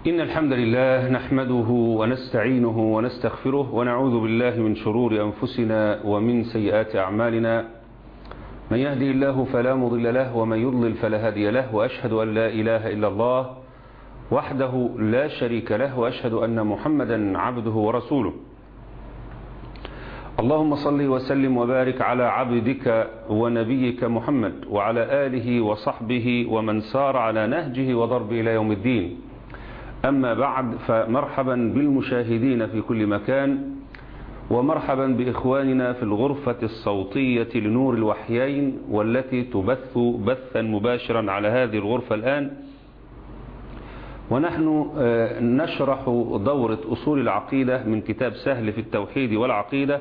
إن الحمد لله نحمده ونستعينه ونستغفره ونعوذ بالله من شرور أنفسنا ومن سيئات أعمالنا من يهدي الله فلا مضل له ومن يضلل فلا هادي له وأشهد أن لا إله إلا الله وحده لا شريك له وأشهد أن محمدا عبده ورسوله اللهم صل وسلم وبارك على عبدك ونبيك محمد وعلى آله وصحبه ومن سار على نهجه وضرب إلى يوم الدين أما بعد فمرحبا بالمشاهدين في كل مكان ومرحبا بإخواننا في الغرفة الصوتية لنور الوحيين والتي تبث بثا مباشرا على هذه الغرفة الآن ونحن نشرح دورة أصول العقيدة من كتاب سهل في التوحيد والعقيدة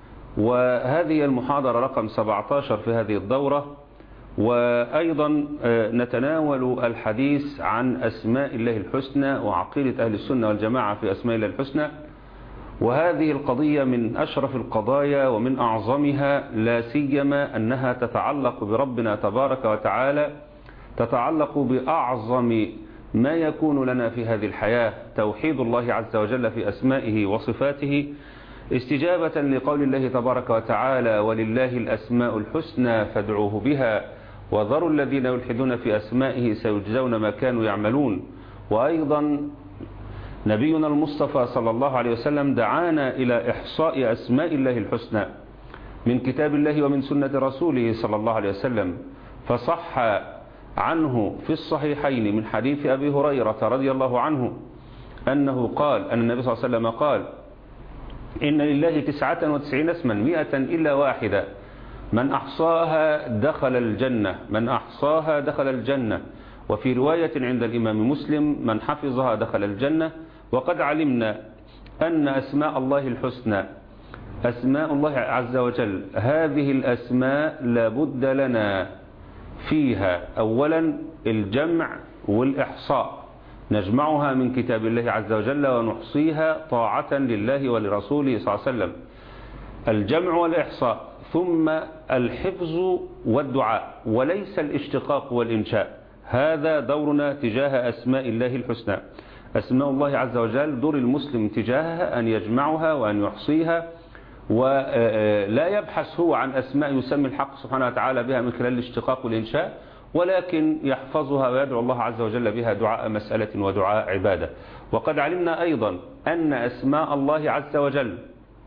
وهذه المحاضرة رقم 17 في هذه الدورة وأيضا نتناول الحديث عن أسماء الله الحسنى وعقيدة أهل السنة والجماعة في أسماء الله الحسنى وهذه القضية من أشرف القضايا ومن أعظمها لا سيما أنها تتعلق بربنا تبارك وتعالى تتعلق بأعظم ما يكون لنا في هذه الحياة توحيد الله عز وجل في أسمائه وصفاته استجابة لقول الله تبارك وتعالى ولله الأسماء الحسنى فادعوه بها وذروا الذين يلحدون في أسمائه سيجزون ما كانوا يعملون وأيضا نبينا المصطفى صلى الله عليه وسلم دعانا إلى إحصاء أسماء الله الحسنى من كتاب الله ومن سنة رسوله صلى الله عليه وسلم فصح عنه في الصحيحين من حديث أبي هريرة رضي الله عنه أنه قال أن النبي صلى الله عليه وسلم قال إن لله تسعة وتسعين اسما مئة إلا واحدة من أحصاها دخل الجنة من أحصاها دخل الجنة وفي رواية عند الإمام مسلم من حفظها دخل الجنة وقد علمنا أن أسماء الله الحسنى أسماء الله عز وجل هذه الأسماء لابد لنا فيها أولا الجمع والإحصاء نجمعها من كتاب الله عز وجل ونحصيها طاعة لله ولرسوله صلى الله عليه وسلم الجمع والإحصاء ثم الحفظ والدعاء وليس الاشتقاق والإنشاء هذا دورنا تجاه أسماء الله الحسنى أسماء الله عز وجل دور المسلم تجاهها أن يجمعها وأن يحصيها ولا يبحث هو عن أسماء يسمي الحق سبحانه وتعالى بها من خلال الاشتقاق والإنشاء ولكن يحفظها ويدعو الله عز وجل بها دعاء مسألة ودعاء عبادة وقد علمنا أيضا أن أسماء الله عز وجل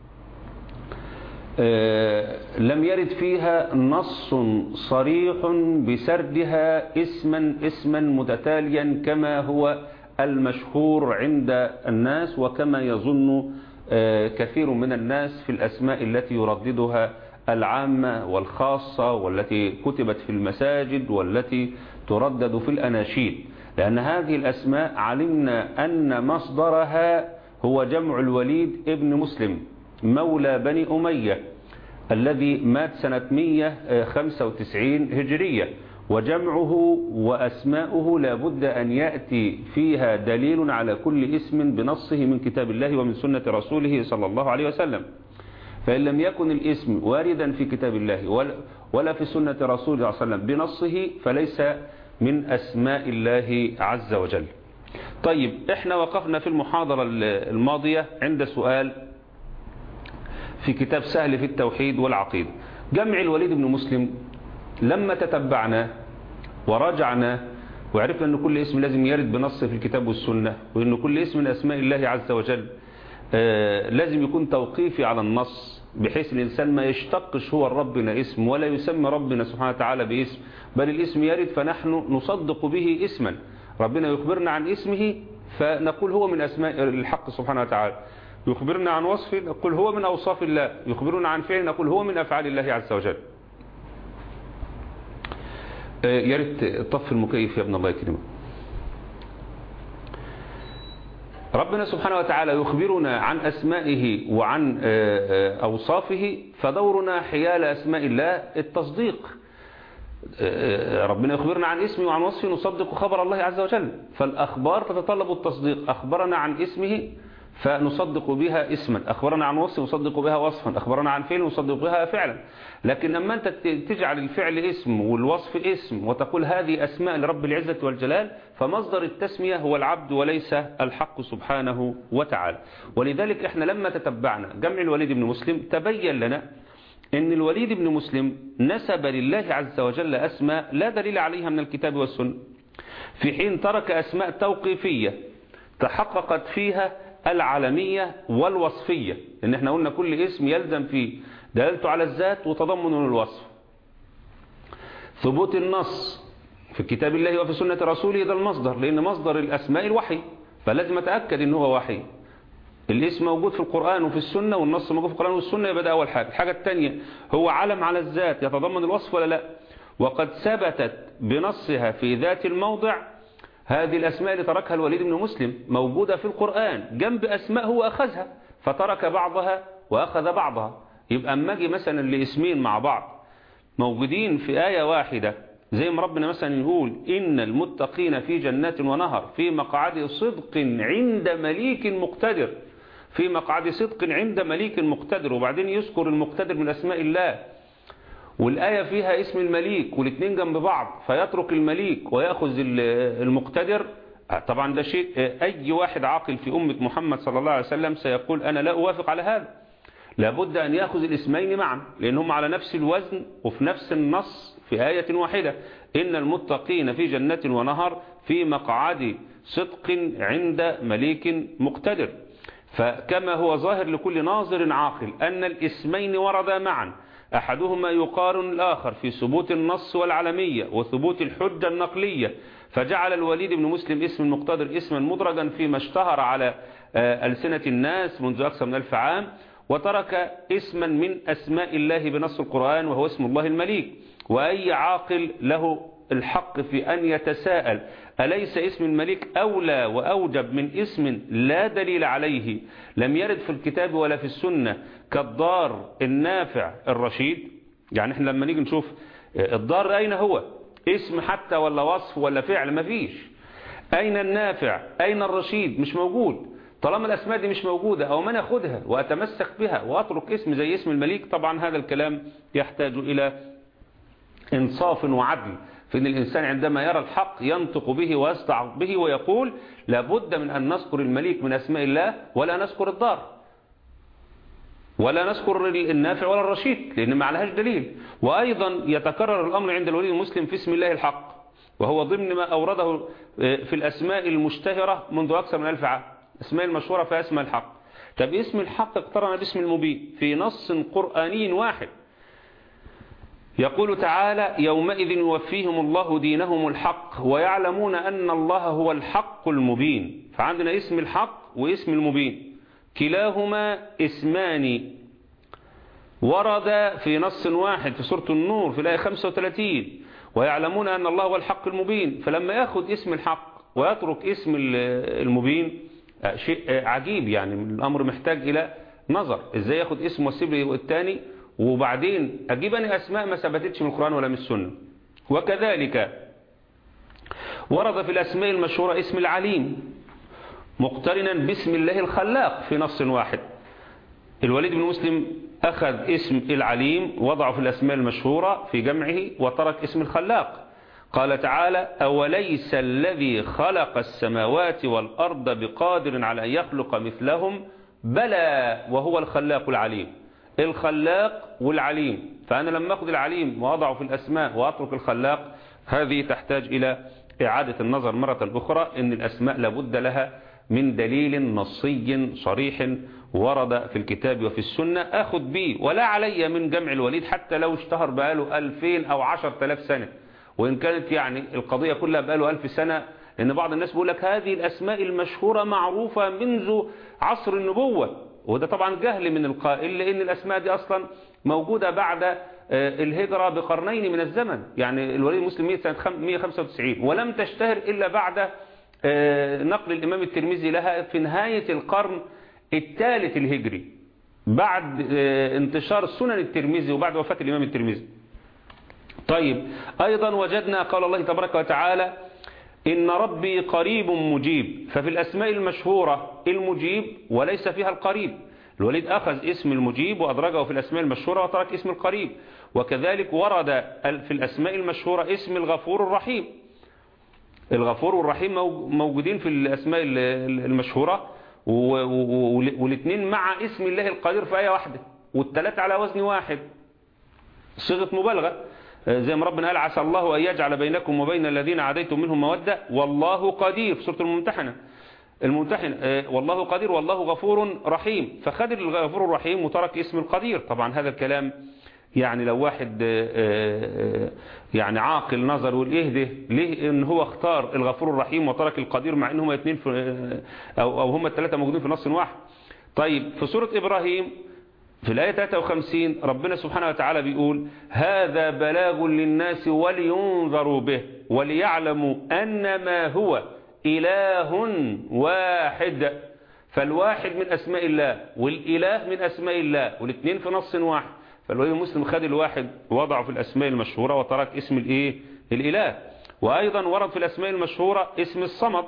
لم يرد فيها نص صريح بسردها اسما اسما متتاليا كما هو المشهور عند الناس وكما يظن كثير من الناس في الأسماء التي يرددها العامة والخاصة والتي كتبت في المساجد والتي تردد في الأناشيد لأن هذه الأسماء علمنا أن مصدرها هو جمع الوليد ابن مسلم مولى بني أمية الذي مات سنة 195 هجرية وجمعه وأسماؤه لابد أن يأتي فيها دليل على كل اسم بنصه من كتاب الله ومن سنة رسوله صلى الله عليه وسلم فإن لم يكن الاسم واردا في كتاب الله ولا في سنة رسوله صلى الله عليه وسلم بنصه فليس من أسماء الله عز وجل طيب احنا وقفنا في المحاضرة الماضية عند سؤال في كتاب سهل في التوحيد والعقيدة جمع الوليد بن مسلم لما تتبعنا وراجعنا وعرفنا أن كل اسم لازم يرد بنص في الكتاب والسنة وأن كل اسم من أسماء الله عز وجل لازم يكون توقيفي على النص بحيث الإنسان ما يشتقش هو ربنا اسم ولا يسمى ربنا سبحانه وتعالى باسم بل الاسم يرد فنحن نصدق به اسما ربنا يخبرنا عن اسمه فنقول هو من أسماء الحق سبحانه وتعالى يخبرنا عن وصفه نقول هو من أوصاف الله يخبرنا عن فعل نقول هو من أفعال الله عز وجل يا ريت طف المكيف يا ابن الله يكرمك ربنا سبحانه وتعالى يخبرنا عن أسمائه وعن أوصافه فدورنا حيال أسماء الله التصديق ربنا يخبرنا عن اسمه وعن وصفه نصدق خبر الله عز وجل فالأخبار تتطلب التصديق أخبرنا عن اسمه فنصدق بها اسما أخبرنا عن وصف نصدق بها وصفا أخبرنا عن فعل نصدق بها فعلا لكن لما أنت تجعل الفعل اسم والوصف اسم وتقول هذه أسماء لرب العزة والجلال فمصدر التسمية هو العبد وليس الحق سبحانه وتعالى ولذلك احنا لما تتبعنا جمع الوليد بن مسلم تبين لنا ان الوليد بن مسلم نسب لله عز وجل أسماء لا دليل عليها من الكتاب والسنة في حين ترك أسماء توقيفية تحققت فيها العالمية والوصفية لأن احنا قلنا كل اسم يلزم فيه دلالته على الذات وتضمن الوصف ثبوت النص في كتاب الله وفي سنة رسوله ده المصدر لأن مصدر الأسماء الوحي فلازم أتأكد إن هو وحي الاسم موجود في القرآن وفي السنة والنص موجود في القرآن والسنة يبقى ده أول حاجة الحاجة الثانية هو علم على الذات يتضمن الوصف ولا لا وقد ثبتت بنصها في ذات الموضع هذه الأسماء اللي تركها الوليد بن مسلم موجودة في القرآن جنب أسماء هو أخذها فترك بعضها وأخذ بعضها يبقى أما أجي مثلا لاسمين مع بعض موجودين في آية واحدة زي ما ربنا مثلا يقول إن المتقين في جنات ونهر في مقعد صدق عند مليك مقتدر في مقعد صدق عند مليك مقتدر وبعدين يذكر المقتدر من أسماء الله والآية فيها اسم المليك والاثنين جنب بعض فيترك المليك ويأخذ المقتدر طبعا ده شيء أي واحد عاقل في أمة محمد صلى الله عليه وسلم سيقول أنا لا أوافق على هذا لابد أن يأخذ الاسمين معا لأنهم على نفس الوزن وفي نفس النص في آية واحدة إن المتقين في جنة ونهر في مقعد صدق عند مليك مقتدر فكما هو ظاهر لكل ناظر عاقل أن الاسمين وردا معا أحدهما يقارن الآخر في ثبوت النص والعلمية وثبوت الحجة النقلية فجعل الوليد بن مسلم اسم المقتدر اسما مدرجا فيما اشتهر على ألسنة الناس منذ أكثر من ألف عام وترك اسما من أسماء الله بنص القرآن وهو اسم الله المليك وأي عاقل له الحق في أن يتساءل أليس اسم الملك أولى وأوجب من اسم لا دليل عليه لم يرد في الكتاب ولا في السنة كالضار النافع الرشيد يعني احنا لما نيجي نشوف الضار أين هو اسم حتى ولا وصف ولا فعل ما فيش أين النافع أين الرشيد مش موجود طالما الأسماء دي مش موجودة أو من أخذها وأتمسك بها وأترك اسم زي اسم المليك طبعا هذا الكلام يحتاج إلى إنصاف وعدل فإن الإنسان عندما يرى الحق ينطق به ويستعق به ويقول لابد من أن نذكر المليك من أسماء الله ولا نذكر الدار ولا نذكر النافع ولا الرشيد لأن ما عليهاش دليل وأيضا يتكرر الأمر عند الولي المسلم في اسم الله الحق وهو ضمن ما أورده في الأسماء المشتهرة منذ أكثر من ألف عام اسماء المشهورة في اسم الحق طب اسم الحق اقترن باسم المبين في نص قرآني واحد يقول تعالى يومئذ يوفيهم الله دينهم الحق ويعلمون أن الله هو الحق المبين فعندنا اسم الحق واسم المبين كلاهما اسمان ورد في نص واحد في سورة النور في الآية 35 ويعلمون أن الله هو الحق المبين فلما يأخذ اسم الحق ويترك اسم المبين شيء عجيب يعني الأمر محتاج إلى نظر إزاي يأخذ اسم وسيب الثاني وبعدين أجيب أنا أسماء ما ثبتتش من القرآن ولا من السنة وكذلك ورد في الأسماء المشهورة اسم العليم مقترنا باسم الله الخلاق في نص واحد الوليد بن مسلم أخذ اسم العليم وضعه في الأسماء المشهورة في جمعه وترك اسم الخلاق قال تعالى أوليس الذي خلق السماوات والأرض بقادر على أن يخلق مثلهم بلى وهو الخلاق العليم الخلاق والعليم فأنا لما أخذ العليم وأضعه في الأسماء وأترك الخلاق هذه تحتاج إلى إعادة النظر مرة أخرى إن الأسماء لابد لها من دليل نصي صريح ورد في الكتاب وفي السنة أخذ به ولا علي من جمع الوليد حتى لو اشتهر بقاله ألفين أو عشر تلاف سنة وإن كانت يعني القضية كلها بقاله ألف سنة لأن بعض الناس بيقول لك هذه الأسماء المشهورة معروفة منذ عصر النبوة وده طبعا جهل من القائل لأن الأسماء دي أصلا موجودة بعد الهجرة بقرنين من الزمن يعني الوليد المسلم سنة 195 ولم تشتهر إلا بعد نقل الإمام الترمذي لها في نهاية القرن الثالث الهجري بعد انتشار سنن الترمذي وبعد وفاة الإمام الترمذي طيب أيضا وجدنا قال الله تبارك وتعالى إن ربي قريب مجيب ففي الأسماء المشهورة المجيب وليس فيها القريب الوليد أخذ اسم المجيب وأدرجه في الأسماء المشهورة وترك اسم القريب وكذلك ورد في الأسماء المشهورة اسم الغفور الرحيم الغفور والرحيم موجودين في الأسماء المشهورة والاثنين مع اسم الله القدير في آية واحدة والثلاثة على وزن واحد صيغة مبالغة زي ما ربنا قال عسى الله أن يجعل بينكم وبين الذين عاديتم منهم مودة والله قدير في سورة الممتحنة الممتحن والله قدير والله غفور رحيم فخد الغفور الرحيم وترك اسم القدير طبعا هذا الكلام يعني لو واحد يعني عاقل نظر يقول ايه ده ليه ان هو اختار الغفور الرحيم وترك القدير مع ان هما اثنين في او, أو هما الثلاثه موجودين في نص واحد طيب في سوره ابراهيم في الآية 53 ربنا سبحانه وتعالى بيقول هذا بلاغ للناس ولينذروا به وليعلموا أنما هو إله واحد فالواحد من أسماء الله والإله من أسماء الله والاثنين في نص واحد فالولي المسلم خد الواحد وضعه في الأسماء المشهورة وترك اسم الإيه الإله وأيضا ورد في الأسماء المشهورة اسم الصمد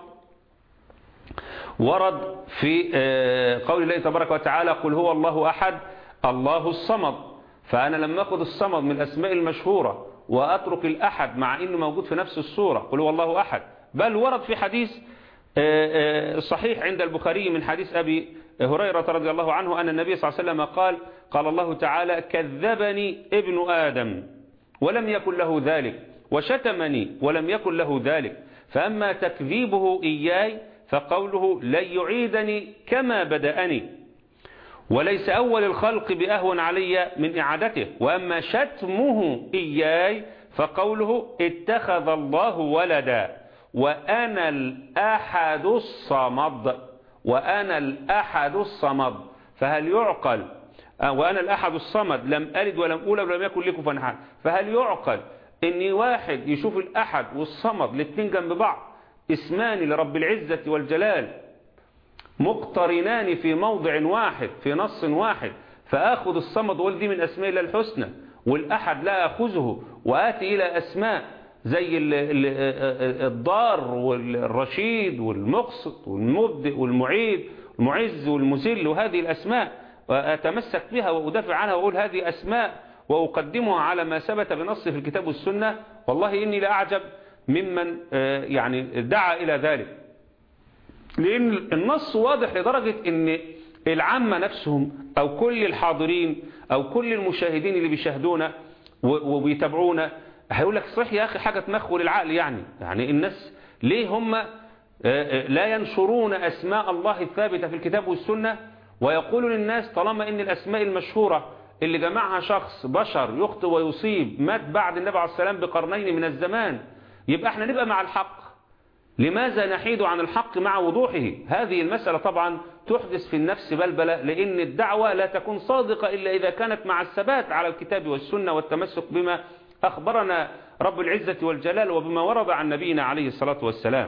ورد في قول الله تبارك وتعالى قل هو الله أحد الله الصمد فأنا لما أخذ الصمد من الأسماء المشهورة وأترك الأحد مع أنه موجود في نفس الصورة قل هو الله أحد بل ورد في حديث صحيح عند البخاري من حديث أبي هريرة رضي الله عنه أن النبي صلى الله عليه وسلم قال قال الله تعالى كذبني ابن آدم ولم يكن له ذلك وشتمني ولم يكن له ذلك فأما تكذيبه إياي فقوله لن يعيدني كما بدأني وليس أول الخلق بأهون علي من إعادته وأما شتمه إياي فقوله اتخذ الله ولدا وأنا الأحد الصمد وأنا الأحد الصمد فهل يعقل وأنا الأحد الصمد لم ألد ولم أولد ولم يكن لي كفوا أحد فهل يعقل إن واحد يشوف الأحد والصمد الاثنين جنب بعض اسمان لرب العزة والجلال مقترنان في موضع واحد في نص واحد فآخذ الصمد والدي من أسماء الله الحسنى والأحد لا أخذه وآتي إلى أسماء زي الضار والرشيد والمقسط والمبدئ والمعيد المعز والمذل وهذه الأسماء وأتمسك بها وأدافع عنها وأقول هذه أسماء وأقدمها على ما ثبت بنص في الكتاب والسنة والله إني لأعجب ممن يعني دعا إلى ذلك لأن النص واضح لدرجة أن العامة نفسهم أو كل الحاضرين أو كل المشاهدين اللي بيشاهدونا وبيتابعونا هيقول لك صحيح يا أخي حاجة تمخول العقل يعني يعني الناس ليه هم لا ينشرون أسماء الله الثابتة في الكتاب والسنة ويقولوا للناس طالما ان الأسماء المشهورة اللي جمعها شخص بشر يخطئ ويصيب مات بعد النبي عليه السلام بقرنين من الزمان يبقى احنا نبقى مع الحق لماذا نحيد عن الحق مع وضوحه هذه المسألة طبعا تحدث في النفس بلبلة لأن الدعوة لا تكون صادقة إلا إذا كانت مع الثبات على الكتاب والسنة والتمسك بما أخبرنا رب العزة والجلال وبما ورد عن نبينا عليه الصلاة والسلام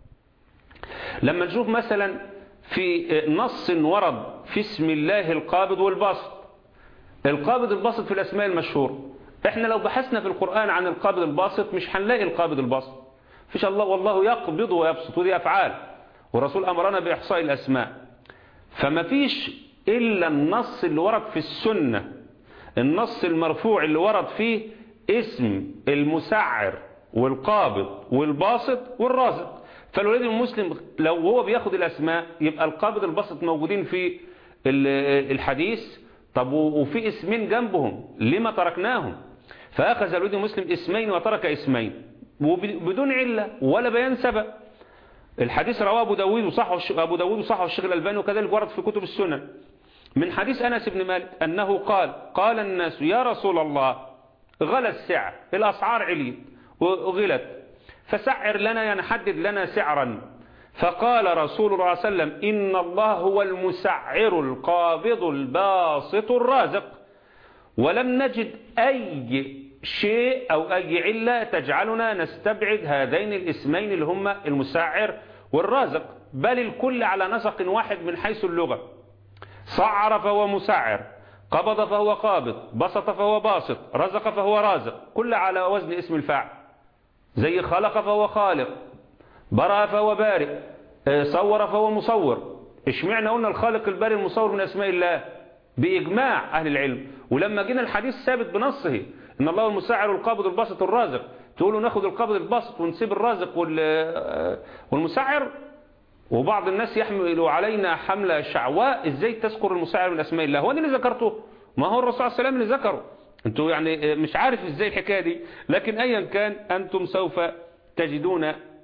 لما نشوف مثلا في نص ورد في اسم الله القابض والباسط القابض الباسط في الأسماء المشهور احنا لو بحثنا في القرآن عن القابض الباسط مش هنلاقي القابض الباسط فيش الله والله يقبض ويبسط ودي أفعال والرسول أمرنا بإحصاء الأسماء فما فيش إلا النص اللي ورد في السنة النص المرفوع اللي ورد فيه اسم المسعر والقابض والباسط والرازق فالولد المسلم لو هو بياخد الأسماء يبقى القابض الباسط موجودين في الحديث طب وفي اسمين جنبهم لما تركناهم فأخذ الولد المسلم اسمين وترك اسمين وبدون علة ولا بيان سبب الحديث رواه أبو داود وصحه أبو داود وصحه الشيخ الألباني وكذلك ورد في كتب السنن من حديث أنس بن مالك أنه قال قال الناس يا رسول الله غلى السعر الأسعار عليت وغلت فسعر لنا يعني حدد لنا سعرا فقال رسول الله صلى الله عليه وسلم إن الله هو المسعر القابض الباسط الرازق ولم نجد أي شيء أو أي علة تجعلنا نستبعد هذين الاسمين اللي هما المسعر والرازق بل الكل على نسق واحد من حيث اللغة صعر فهو مسعر قبض فهو قابض بسط فهو باسط رزق فهو رازق كل على وزن اسم الفاعل زي خلق فهو خالق برأ فهو بارئ صور فهو مصور اشمعنا قلنا الخالق البارئ المصور من أسماء الله بإجماع أهل العلم ولما جينا الحديث ثابت بنصه إن الله المساعر القابض الباسط الرازق تقولوا ناخد القابض الباسط ونسيب الرازق والمساعر وبعض الناس يحملوا علينا حملة شعواء ازاي تذكر المساعر من اسماء الله هو ده اللي ذكرته ما هو الرسول صلى الله عليه وسلم اللي ذكره انتوا يعني مش عارف ازاي الحكايه دي لكن ايا كان انتم سوف تجدون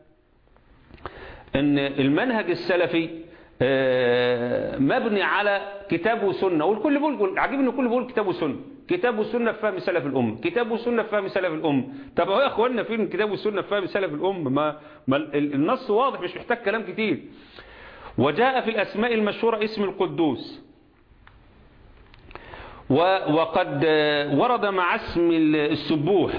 ان المنهج السلفي مبني على كتاب وسنة والكل بيقول عجيب ان الكل بيقول كتاب وسنة كتاب وسنة في فهم سلف الأم كتاب وسنة في فهم سلف الأم طب هو يا اخوانا فين كتاب وسنة في فهم سلف الأم ما, ما النص واضح مش محتاج كلام كتير وجاء في الأسماء المشهورة اسم القدوس وقد ورد مع اسم السبوح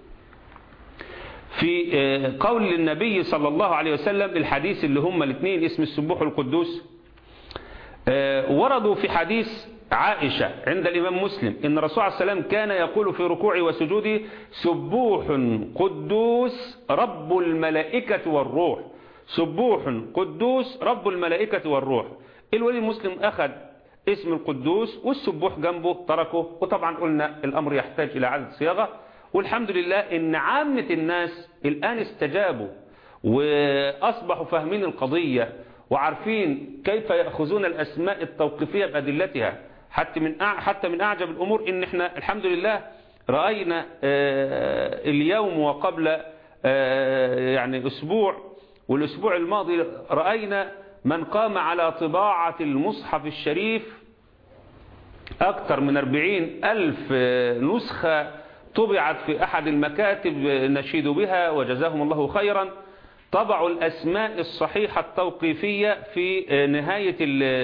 في قول النبي صلى الله عليه وسلم الحديث اللي هم الاثنين اسم السبوح والقدوس وردوا في حديث عائشة عند الإمام مسلم إن الرسول عليه السلام كان يقول في ركوعه وسجوده سبوح قدوس رب الملائكة والروح سبوح قدوس رب الملائكة والروح الولي المسلم أخذ اسم القدوس والسبوح جنبه تركه وطبعا قلنا الأمر يحتاج إلى عدد صياغة والحمد لله إن عامة الناس الآن استجابوا وأصبحوا فاهمين القضية وعارفين كيف يأخذون الأسماء التوقيفية بأدلتها حتى من حتى من أعجب الأمور إن إحنا الحمد لله رأينا اليوم وقبل يعني أسبوع والأسبوع الماضي رأينا من قام على طباعة المصحف الشريف أكثر من أربعين ألف نسخة طبعت في أحد المكاتب نشيد بها وجزاهم الله خيرا طبعوا الأسماء الصحيحة التوقيفية في نهاية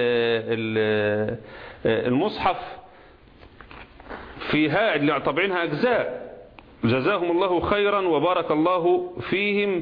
المصحف فيها طبعينها أجزاء جزاهم الله خيرا وبارك الله فيهم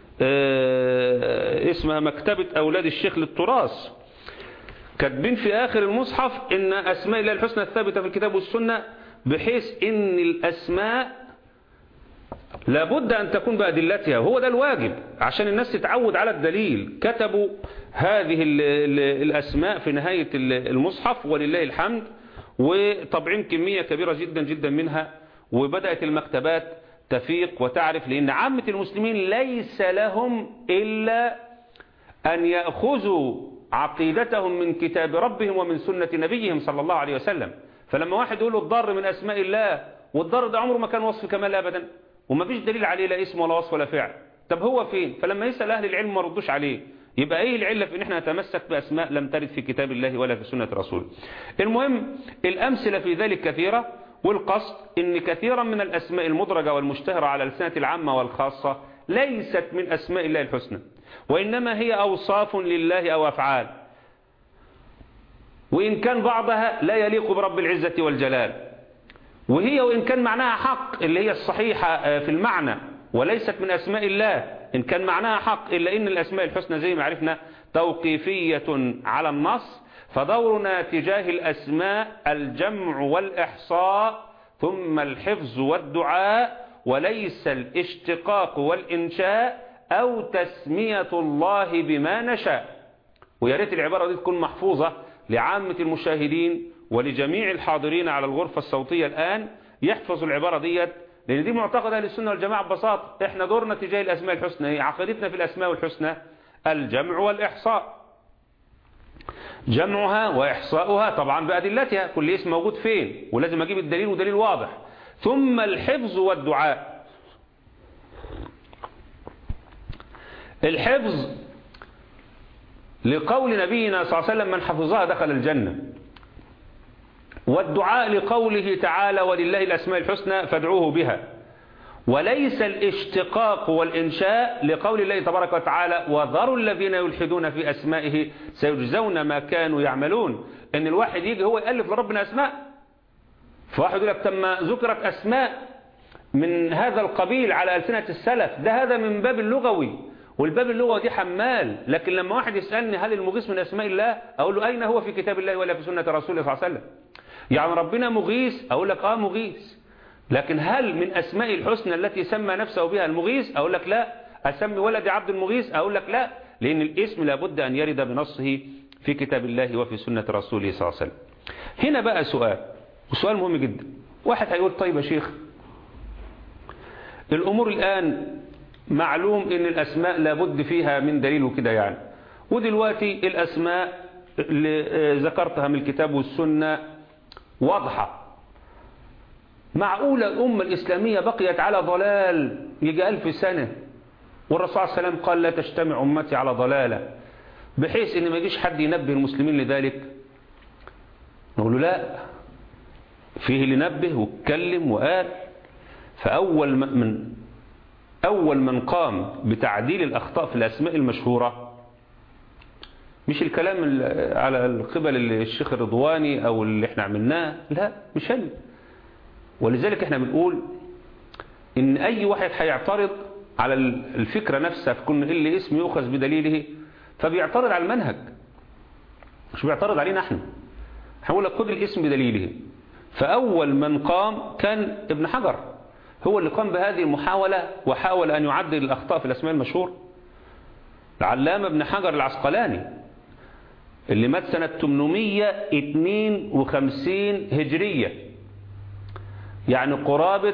اسمها مكتبة أولاد الشيخ للتراث كاتبين في آخر المصحف إن أسماء الله الحسنى الثابتة في الكتاب والسنة بحيث إن الأسماء لابد أن تكون بأدلتها وهو ده الواجب عشان الناس تتعود على الدليل كتبوا هذه ال ال الأسماء في نهاية المصحف ولله الحمد وطبعين كمية كبيرة جدا جدا منها وبدأت المكتبات تفيق وتعرف لأن عامة المسلمين ليس لهم إلا أن يأخذوا عقيدتهم من كتاب ربهم ومن سنة نبيهم صلى الله عليه وسلم فلما واحد يقول له الضر من أسماء الله والضر ده عمره ما كان وصف كمال أبدا وما فيش دليل عليه لا اسم ولا وصف ولا فعل طب هو فين فلما يسأل أهل العلم ما ردوش عليه يبقى ايه العلة في ان احنا نتمسك بأسماء لم ترد في كتاب الله ولا في سنة رسوله المهم الأمثلة في ذلك كثيرة والقصد ان كثيرا من الأسماء المدرجة والمشتهرة على لسنة العامة والخاصة ليست من أسماء الله الحسنى وإنما هي أوصاف لله أو أفعال وإن كان بعضها لا يليق برب العزة والجلال وهي وإن كان معناها حق اللي هي الصحيحة في المعنى وليست من أسماء الله إن كان معناها حق إلا إن الأسماء الحسنى زي ما عرفنا توقيفية على النص فدورنا تجاه الأسماء الجمع والإحصاء ثم الحفظ والدعاء وليس الاشتقاق والإنشاء أو تسمية الله بما نشاء ويا ريت العبارة دي تكون محفوظة لعامة المشاهدين ولجميع الحاضرين على الغرفة الصوتية الآن يحفظوا العبارة ديت لأن دي معتقد أهل السنة والجماعة ببساطة احنا دورنا تجاه الأسماء الحسنى عقيدتنا في الأسماء والحسنى الجمع والإحصاء جمعها وإحصاؤها طبعا بأدلتها كل اسم موجود فين ولازم أجيب الدليل ودليل واضح ثم الحفظ والدعاء الحفظ لقول نبينا صلى الله عليه وسلم من حفظها دخل الجنة والدعاء لقوله تعالى ولله الأسماء الحسنى فادعوه بها وليس الاشتقاق والإنشاء لقول الله تبارك وتعالى وذروا الذين يلحدون في أسمائه سيجزون ما كانوا يعملون ان الواحد يجي هو يألف لربنا أسماء فواحد يقول لك تم ذكرت أسماء من هذا القبيل على ألسنة السلف ده هذا من باب اللغوي والباب اللغوي دي حمال لكن لما واحد يسألني هل المغيث من أسماء الله أقول له أين هو في كتاب الله ولا في سنة رسوله صلى الله عليه وسلم يعني ربنا مغيث أقول لك آه مغيث لكن هل من أسماء الحسنى التي سمى نفسه بها المغيث أقول لك لا أسمي ولدي عبد المغيث أقول لك لا لأن الاسم لابد أن يرد بنصه في كتاب الله وفي سنة رسوله صلى الله عليه وسلم هنا بقى سؤال وسؤال مهم جدا واحد هيقول طيب يا شيخ الأمور الآن معلوم ان الأسماء لابد فيها من دليل وكده يعني ودلوقتي الأسماء اللي ذكرتها من الكتاب والسنة واضحة معقولة الأمة الإسلامية بقيت على ضلال يجي ألف سنة والرسول صلى الله عليه وسلم قال لا تجتمع أمتي على ضلالة بحيث ان ما يجيش حد ينبه المسلمين لذلك نقول له لا فيه اللي نبه واتكلم وقال فأول من أول من قام بتعديل الأخطاء في الأسماء المشهورة مش الكلام على القبل الشيخ الرضواني أو اللي احنا عملناه لا مش هل ولذلك احنا بنقول ان أي واحد هيعترض على الفكرة نفسها في كل اللي اسم يؤخذ بدليله فبيعترض على المنهج مش بيعترض علينا احنا هقول لك خد الاسم بدليله فأول من قام كان ابن حجر هو اللي قام بهذه المحاولة وحاول أن يعدل الأخطاء في الأسماء المشهور العلامة ابن حجر العسقلاني اللي مات سنة 852 هجرية يعني قرابة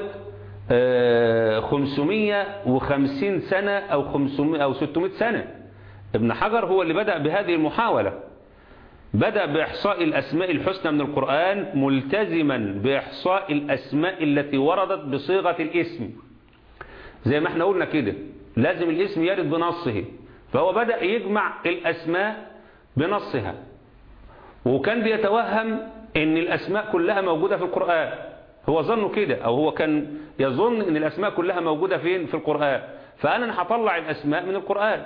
550 سنة أو, 500 أو 600 سنة ابن حجر هو اللي بدأ بهذه المحاولة بدأ بإحصاء الأسماء الحسنى من القرآن ملتزما بإحصاء الأسماء التي وردت بصيغة الاسم زي ما احنا قلنا كده لازم الاسم يرد بنصه فهو بدأ يجمع الأسماء بنصها وكان بيتوهم ان الأسماء كلها موجودة في القرآن هو ظنه كده أو هو كان يظن ان الأسماء كلها موجودة فين في القرآن فأنا هطلع الأسماء من القرآن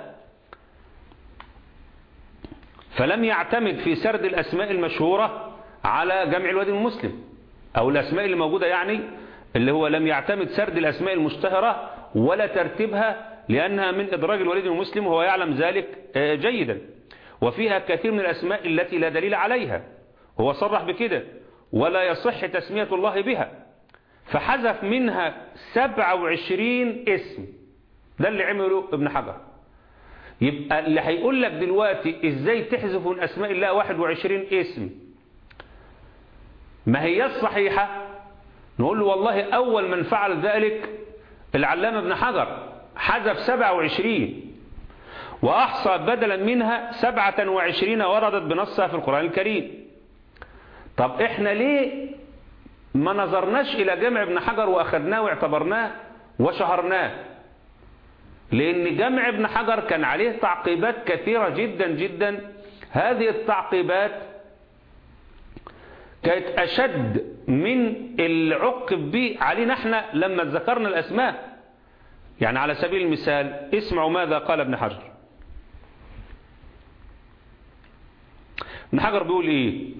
فلم يعتمد في سرد الأسماء المشهورة على جمع الوادي المسلم أو الأسماء اللي موجودة يعني اللي هو لم يعتمد سرد الأسماء المشتهرة ولا ترتيبها لأنها من إدراج الوليد المسلم وهو يعلم ذلك جيدا وفيها كثير من الأسماء التي لا دليل عليها هو صرح بكده ولا يصح تسمية الله بها فحذف منها 27 اسم ده اللي عمله ابن حجر يبقى اللي هيقول لك دلوقتي ازاي تحذف من اسماء الله 21 اسم ما هي الصحيحة نقول له والله اول من فعل ذلك العلامة ابن حجر حذف 27 واحصى بدلا منها 27 وردت بنصها في القرآن الكريم طب احنا ليه ما نظرناش الى جمع ابن حجر واخدناه واعتبرناه وشهرناه لأن جمع ابن حجر كان عليه تعقيبات كثيرة جدا جدا هذه التعقيبات كانت أشد من اللي عقب به علينا احنا لما ذكرنا الأسماء يعني على سبيل المثال اسمعوا ماذا قال ابن حجر ابن حجر بيقول ايه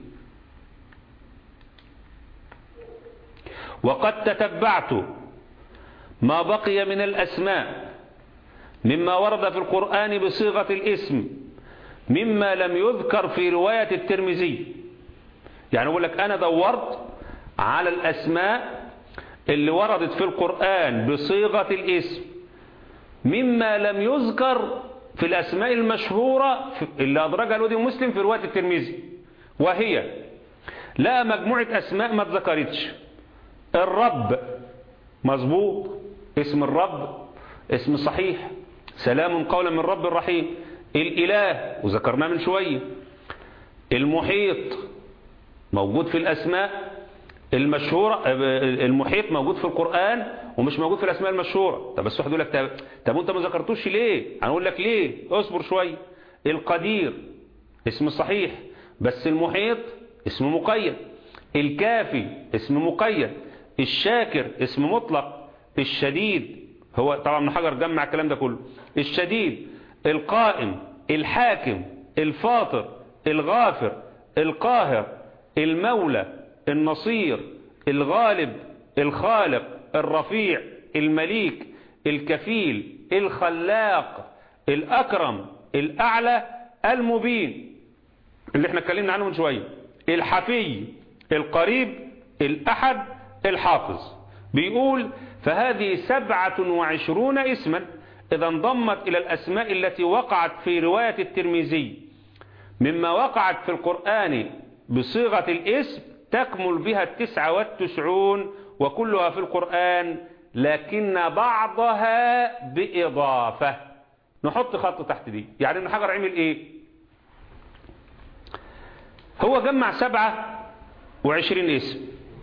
وقد تتبعت ما بقي من الأسماء مما ورد في القرآن بصيغة الاسم مما لم يذكر في رواية الترمذي يعني أقول لك أنا دورت على الأسماء اللي وردت في القرآن بصيغة الاسم مما لم يذكر في الأسماء المشهورة اللي أدرجها الودي مسلم في رواية الترمذي وهي لا مجموعة أسماء ما اتذكرتش الرب مظبوط اسم الرب اسم صحيح سلام قولا من رب الرحيم الإله وذكرناه من شوية المحيط موجود في الأسماء المشهورة المحيط موجود في القرآن ومش موجود في الأسماء المشهورة طب بس واحد يقول لك طب انت ما ذكرتوش ليه هنقول لك ليه اصبر شوية القدير اسم صحيح بس المحيط اسم مقيد الكافي اسم مقيد الشاكر اسم مطلق الشديد هو طبعا ابن حجر جمع الكلام ده كله الشديد القائم الحاكم الفاطر الغافر القاهر المولى النصير الغالب الخالق الرفيع المليك الكفيل الخلاق الأكرم الأعلى المبين اللي احنا اتكلمنا عنه من شوية الحفي القريب الأحد الحافظ بيقول فهذه سبعة وعشرون اسما إذا انضمت إلى الأسماء التي وقعت في رواية الترمذي مما وقعت في القرآن بصيغة الاسم تكمل بها التسعة والتسعون وكلها في القرآن لكن بعضها بإضافة نحط خط تحت دي يعني ابن حجر عمل ايه هو جمع سبعة وعشرين اسم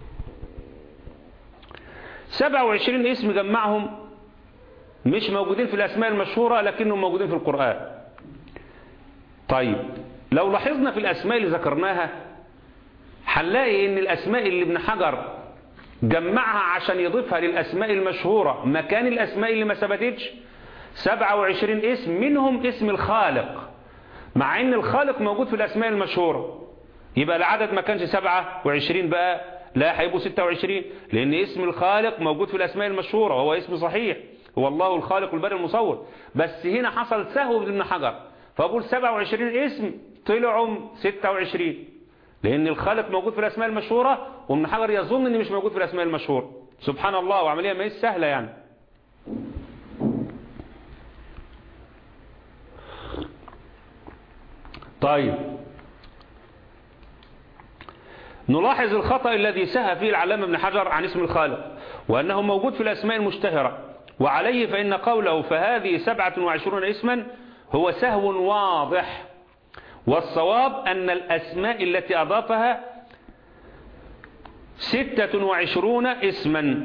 سبعة وعشرين اسم جمعهم مش موجودين في الأسماء المشهورة لكنهم موجودين في القرآن طيب لو لاحظنا في الأسماء اللي ذكرناها هنلاقي ان الأسماء اللي ابن حجر جمعها عشان يضيفها للأسماء المشهورة مكان الأسماء اللي ما ثبتتش 27 اسم منهم اسم الخالق مع ان الخالق موجود في الأسماء المشهورة يبقى العدد ما كانش 27 بقى لا هيبقوا 26 لأن اسم الخالق موجود في الأسماء المشهورة وهو اسم صحيح هو الله الخالق والبارئ المصور بس هنا حصل سهو ابن حجر فأقول 27 اسم طلعوا 26 لأن الخالق موجود في الأسماء المشهورة وابن حجر يظن أنه مش موجود في الأسماء المشهورة سبحان الله وعملية ما هي سهلة يعني طيب نلاحظ الخطأ الذي سهى فيه العلامة ابن حجر عن اسم الخالق وأنه موجود في الأسماء المشتهرة وعليه فإن قوله فهذه سبعة وعشرون اسما هو سهو واضح والصواب أن الأسماء التي أضافها ستة وعشرون اسما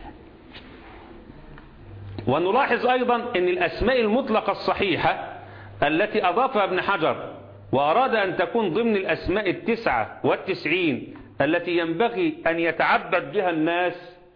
ونلاحظ أيضا أن الأسماء المطلقة الصحيحة التي أضافها ابن حجر وأراد أن تكون ضمن الأسماء التسعة والتسعين التي ينبغي أن يتعبد بها الناس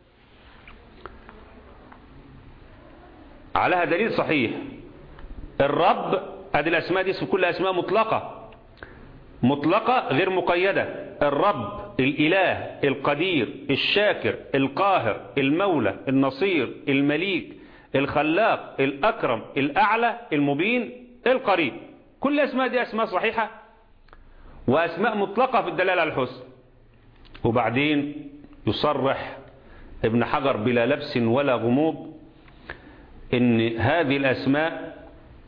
عليها دليل صحيح الرب هذه الأسماء دي اسم كلها أسماء مطلقة مطلقة غير مقيدة الرب الإله القدير الشاكر القاهر المولى النصير المليك الخلاق الأكرم الأعلى المبين القريب كل أسماء دي أسماء صحيحة وأسماء مطلقة في الدلالة على الحسن وبعدين يصرح ابن حجر بلا لبس ولا غموض ان هذه الأسماء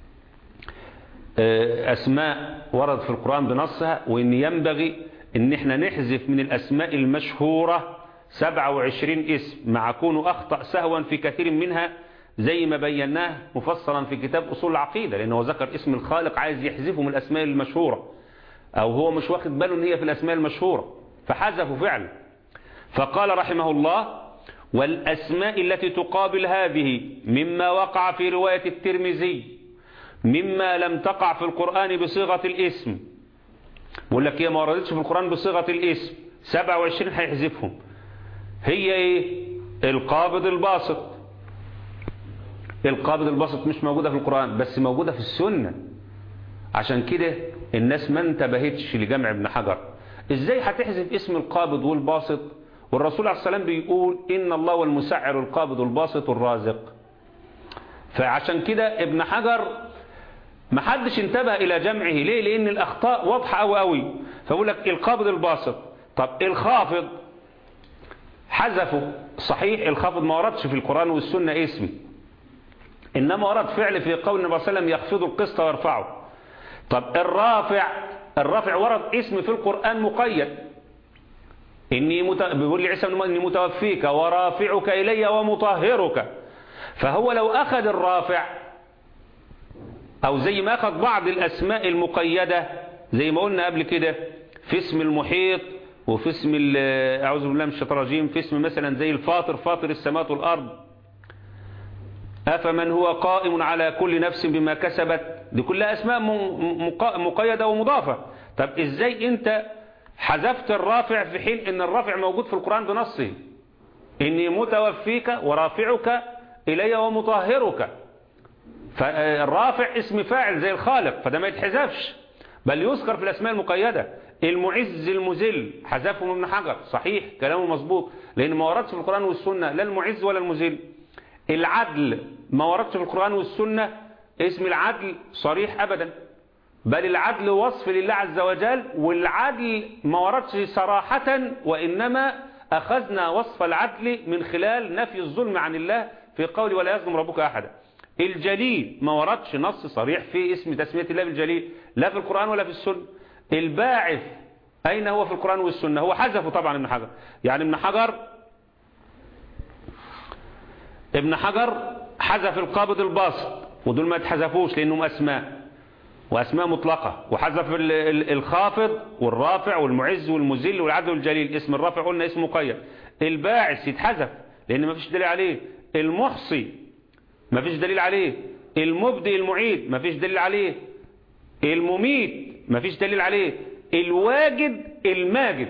أسماء ورد في القرآن بنصها وإن ينبغي إن إحنا نحذف من الأسماء المشهورة 27 اسم مع كونه أخطأ سهوا في كثير منها زي ما بيناه مفصلا في كتاب أصول العقيدة لأنه ذكر اسم الخالق عايز يحذفه من الأسماء المشهورة أو هو مش واخد باله إن هي في الأسماء المشهورة فحذفوا فعلا فقال رحمه الله والأسماء التي تقابل هذه مما وقع في رواية الترمذي مما لم تقع في القرآن بصيغة الاسم بقول لك هي ما وردتش في القرآن بصيغة الاسم 27 هيحذفهم هي ايه القابض الباسط القابض الباسط مش موجودة في القرآن بس موجودة في السنة عشان كده الناس ما انتبهتش لجمع ابن حجر ازاي هتحذف اسم القابض والباسط والرسول عليه السلام بيقول ان الله والمسعر القابض الباسط الرازق فعشان كده ابن حجر ما حدش انتبه الى جمعه ليه لان الاخطاء واضحه قوي قوي فبقول لك القابض الباسط طب الخافض حذفوا صحيح الخافض ما وردش في القرآن والسنة اسمي إنما ورد فعل في قول النبي صلى الله عليه وسلم يخفض القسط ويرفعه طب الرافع الرافع ورد اسم في القرآن مقيد إني مت... بيقول لي عيسى إني متوفيك ورافعك إلي ومطهرك فهو لو أخذ الرافع أو زي ما أخذ بعض الأسماء المقيدة زي ما قلنا قبل كده في اسم المحيط وفي اسم أعوذ بالله من الشيطان الرجيم في اسم مثلا زي الفاطر فاطر السماوات والأرض أفمن هو قائم على كل نفس بما كسبت دي كلها أسماء مقيدة ومضافة طب إزاي أنت حذفت الرافع في حين أن الرافع موجود في القرآن بنصه إني متوفيك ورافعك إلي ومطهرك فالرافع اسم فاعل زي الخالق فده ما يتحذفش بل يذكر في الأسماء المقيدة المعز المذل حذفه من ابن حجر صحيح كلامه مظبوط لأن ما وردش في القرآن والسنة لا المعز ولا المذل العدل ما وردش في القرآن والسنة اسم العدل صريح أبدا بل العدل وصف لله عز وجل والعدل ما وردش صراحة وإنما أخذنا وصف العدل من خلال نفي الظلم عن الله في قول ولا يظلم ربك أحدا الجليل ما وردش نص صريح في اسم تسمية الله بالجليل لا في القرآن ولا في السنة الباعث أين هو في القرآن والسنة هو حذفه طبعا ابن حجر يعني ابن حجر ابن حجر حذف القابض الباسط ودول ما اتحذفوش لأنهم أسماء وأسماء مطلقة وحذف الخافض والرافع والمعز والمذل والعدل والجليل اسم الرافع قلنا اسم مقيد الباعث يتحذف لأن ما فيش دليل عليه المحصي ما فيش دليل عليه المبدئ المعيد ما فيش دليل عليه المميت ما فيش دليل عليه الواجد الماجد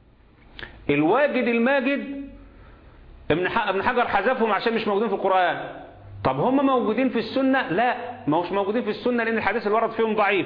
الواجد الماجد ابن حجر حذفهم عشان مش موجودين في القرآن طب هم موجودين في السنة لا ما هوش موجودين في السنة لأن الحديث اللي ورد فيهم ضعيف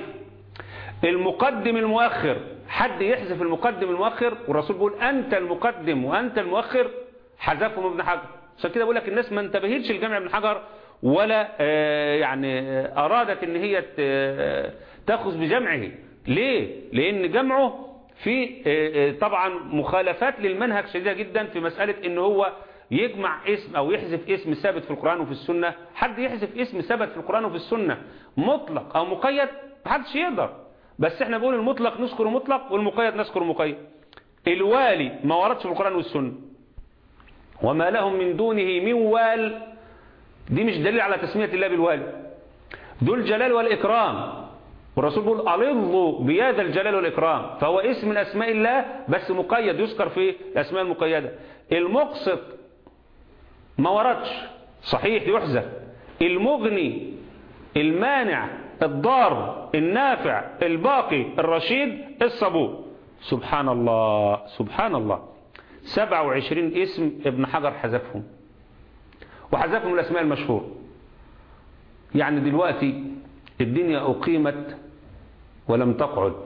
المقدم المؤخر حد يحذف المقدم المؤخر والرسول بيقول أنت المقدم وأنت المؤخر حذفهم ابن حجر عشان كده بقول لك الناس ما انتبهتش لجمع ابن حجر ولا آه يعني آه أرادت ان هي تأخذ بجمعه ليه؟ لأن جمعه في آه طبعا مخالفات للمنهج شديدة جدا في مسألة ان هو يجمع اسم او يحذف اسم ثابت في القرآن وفي السنة حد يحذف اسم ثابت في القرآن وفي السنة مطلق او مقيد محدش يقدر بس احنا بنقول المطلق نذكر مطلق والمقيد نذكر مقيد الوالي ما وردش في القرآن والسنة وما لهم من دونه من وال دي مش دليل على تسمية الله بالوالي ذو الجلال والإكرام والرسول بيقول ألظوا بياد الجلال والإكرام فهو اسم من أسماء الله بس مقيد يذكر في الأسماء المقيدة المقسط ما وردش صحيح يحذف المغني المانع الضار النافع الباقي الرشيد الصبور سبحان الله سبحان الله 27 اسم ابن حجر حذفهم وحذفهم الأسماء المشهورة يعني دلوقتي الدنيا أقيمت ولم تقعد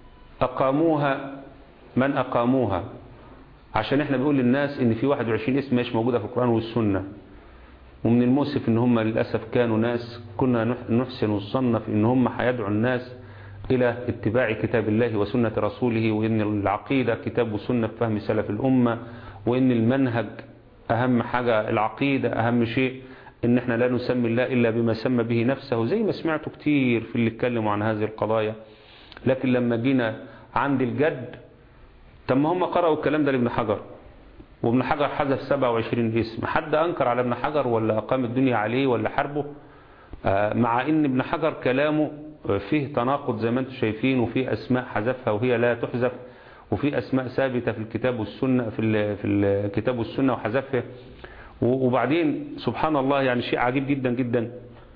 أقاموها من أقاموها عشان احنا بنقول للناس ان في 21 اسم مش موجودة في القرآن والسنة ومن المؤسف ان هم للأسف كانوا ناس كنا نحسن الصنف ان هم هيدعوا الناس الى اتباع كتاب الله وسنة رسوله وان العقيدة كتاب وسنة في فهم سلف الامة وان المنهج اهم حاجة العقيدة اهم شيء ان احنا لا نسمي الله الا بما سمى به نفسه زي ما سمعتوا كتير في اللي اتكلموا عن هذه القضايا لكن لما جينا عند الجد طب ما هم قرأوا الكلام ده لابن حجر وابن حجر حذف 27 اسم حد أنكر على ابن حجر ولا أقام الدنيا عليه ولا حربه آه مع ان ابن حجر كلامه فيه تناقض زي ما انتم شايفين وفيه أسماء حذفها وهي لا تحذف وفي أسماء ثابتة في الكتاب والسنة في, في الكتاب والسنة وحذفها وبعدين سبحان الله يعني شيء عجيب جدا جدا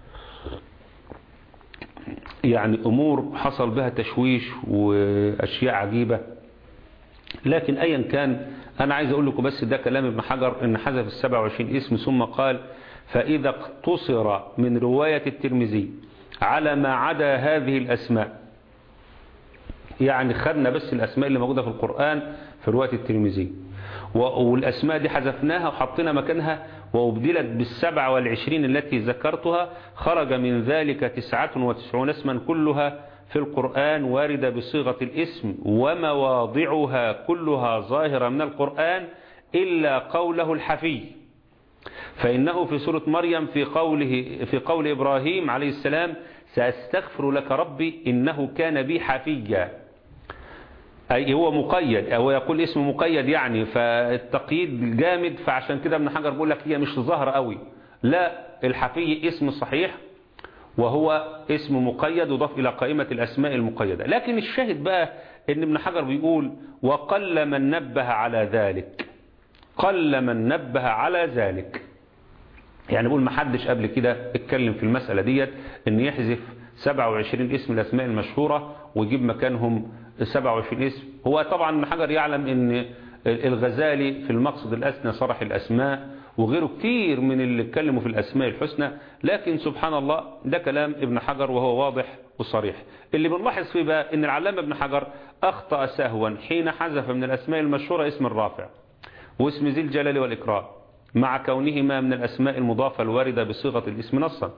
يعني أمور حصل بها تشويش وأشياء عجيبة لكن أيا كان أنا عايز أقول لكم بس ده كلام ابن حجر إن حذف السبع وعشرين اسم ثم قال فإذا اقتصر من رواية الترمذي على ما عدا هذه الأسماء يعني خدنا بس الأسماء اللي موجودة في القرآن في رواية الترمذي والأسماء دي حذفناها وحطينا مكانها وأبدلت بالسبع والعشرين التي ذكرتها خرج من ذلك تسعة وتسعون اسما كلها في القرآن واردة بصيغة الاسم ومواضعها كلها ظاهرة من القرآن إلا قوله الحفي فإنه في سورة مريم في قوله في قول إبراهيم عليه السلام سأستغفر لك ربي إنه كان بي حفيا أي هو مقيد أو يقول اسم مقيد يعني فالتقييد جامد فعشان كده ابن حجر بيقول لك هي مش ظاهرة قوي لا الحفي اسم صحيح وهو اسم مقيد يضاف إلى قائمة الأسماء المقيدة لكن الشاهد بقى ان ابن حجر بيقول وقل من نبه على ذلك قل من نبه على ذلك يعني بيقول ما حدش قبل كده اتكلم في المسألة ديت ان يحذف 27 اسم الأسماء المشهورة ويجيب مكانهم 27 اسم هو طبعا ابن حجر يعلم ان الغزالي في المقصد الأسنى صرح الأسماء وغيره كتير من اللي اتكلموا في الأسماء الحسنى لكن سبحان الله ده كلام ابن حجر وهو واضح وصريح اللي بنلاحظ فيه بقى ان العلامة ابن حجر أخطأ سهوا حين حذف من الأسماء المشهورة اسم الرافع واسم ذي الجلال والإكرام مع كونهما من الأسماء المضافة الواردة بصيغة الاسم نصا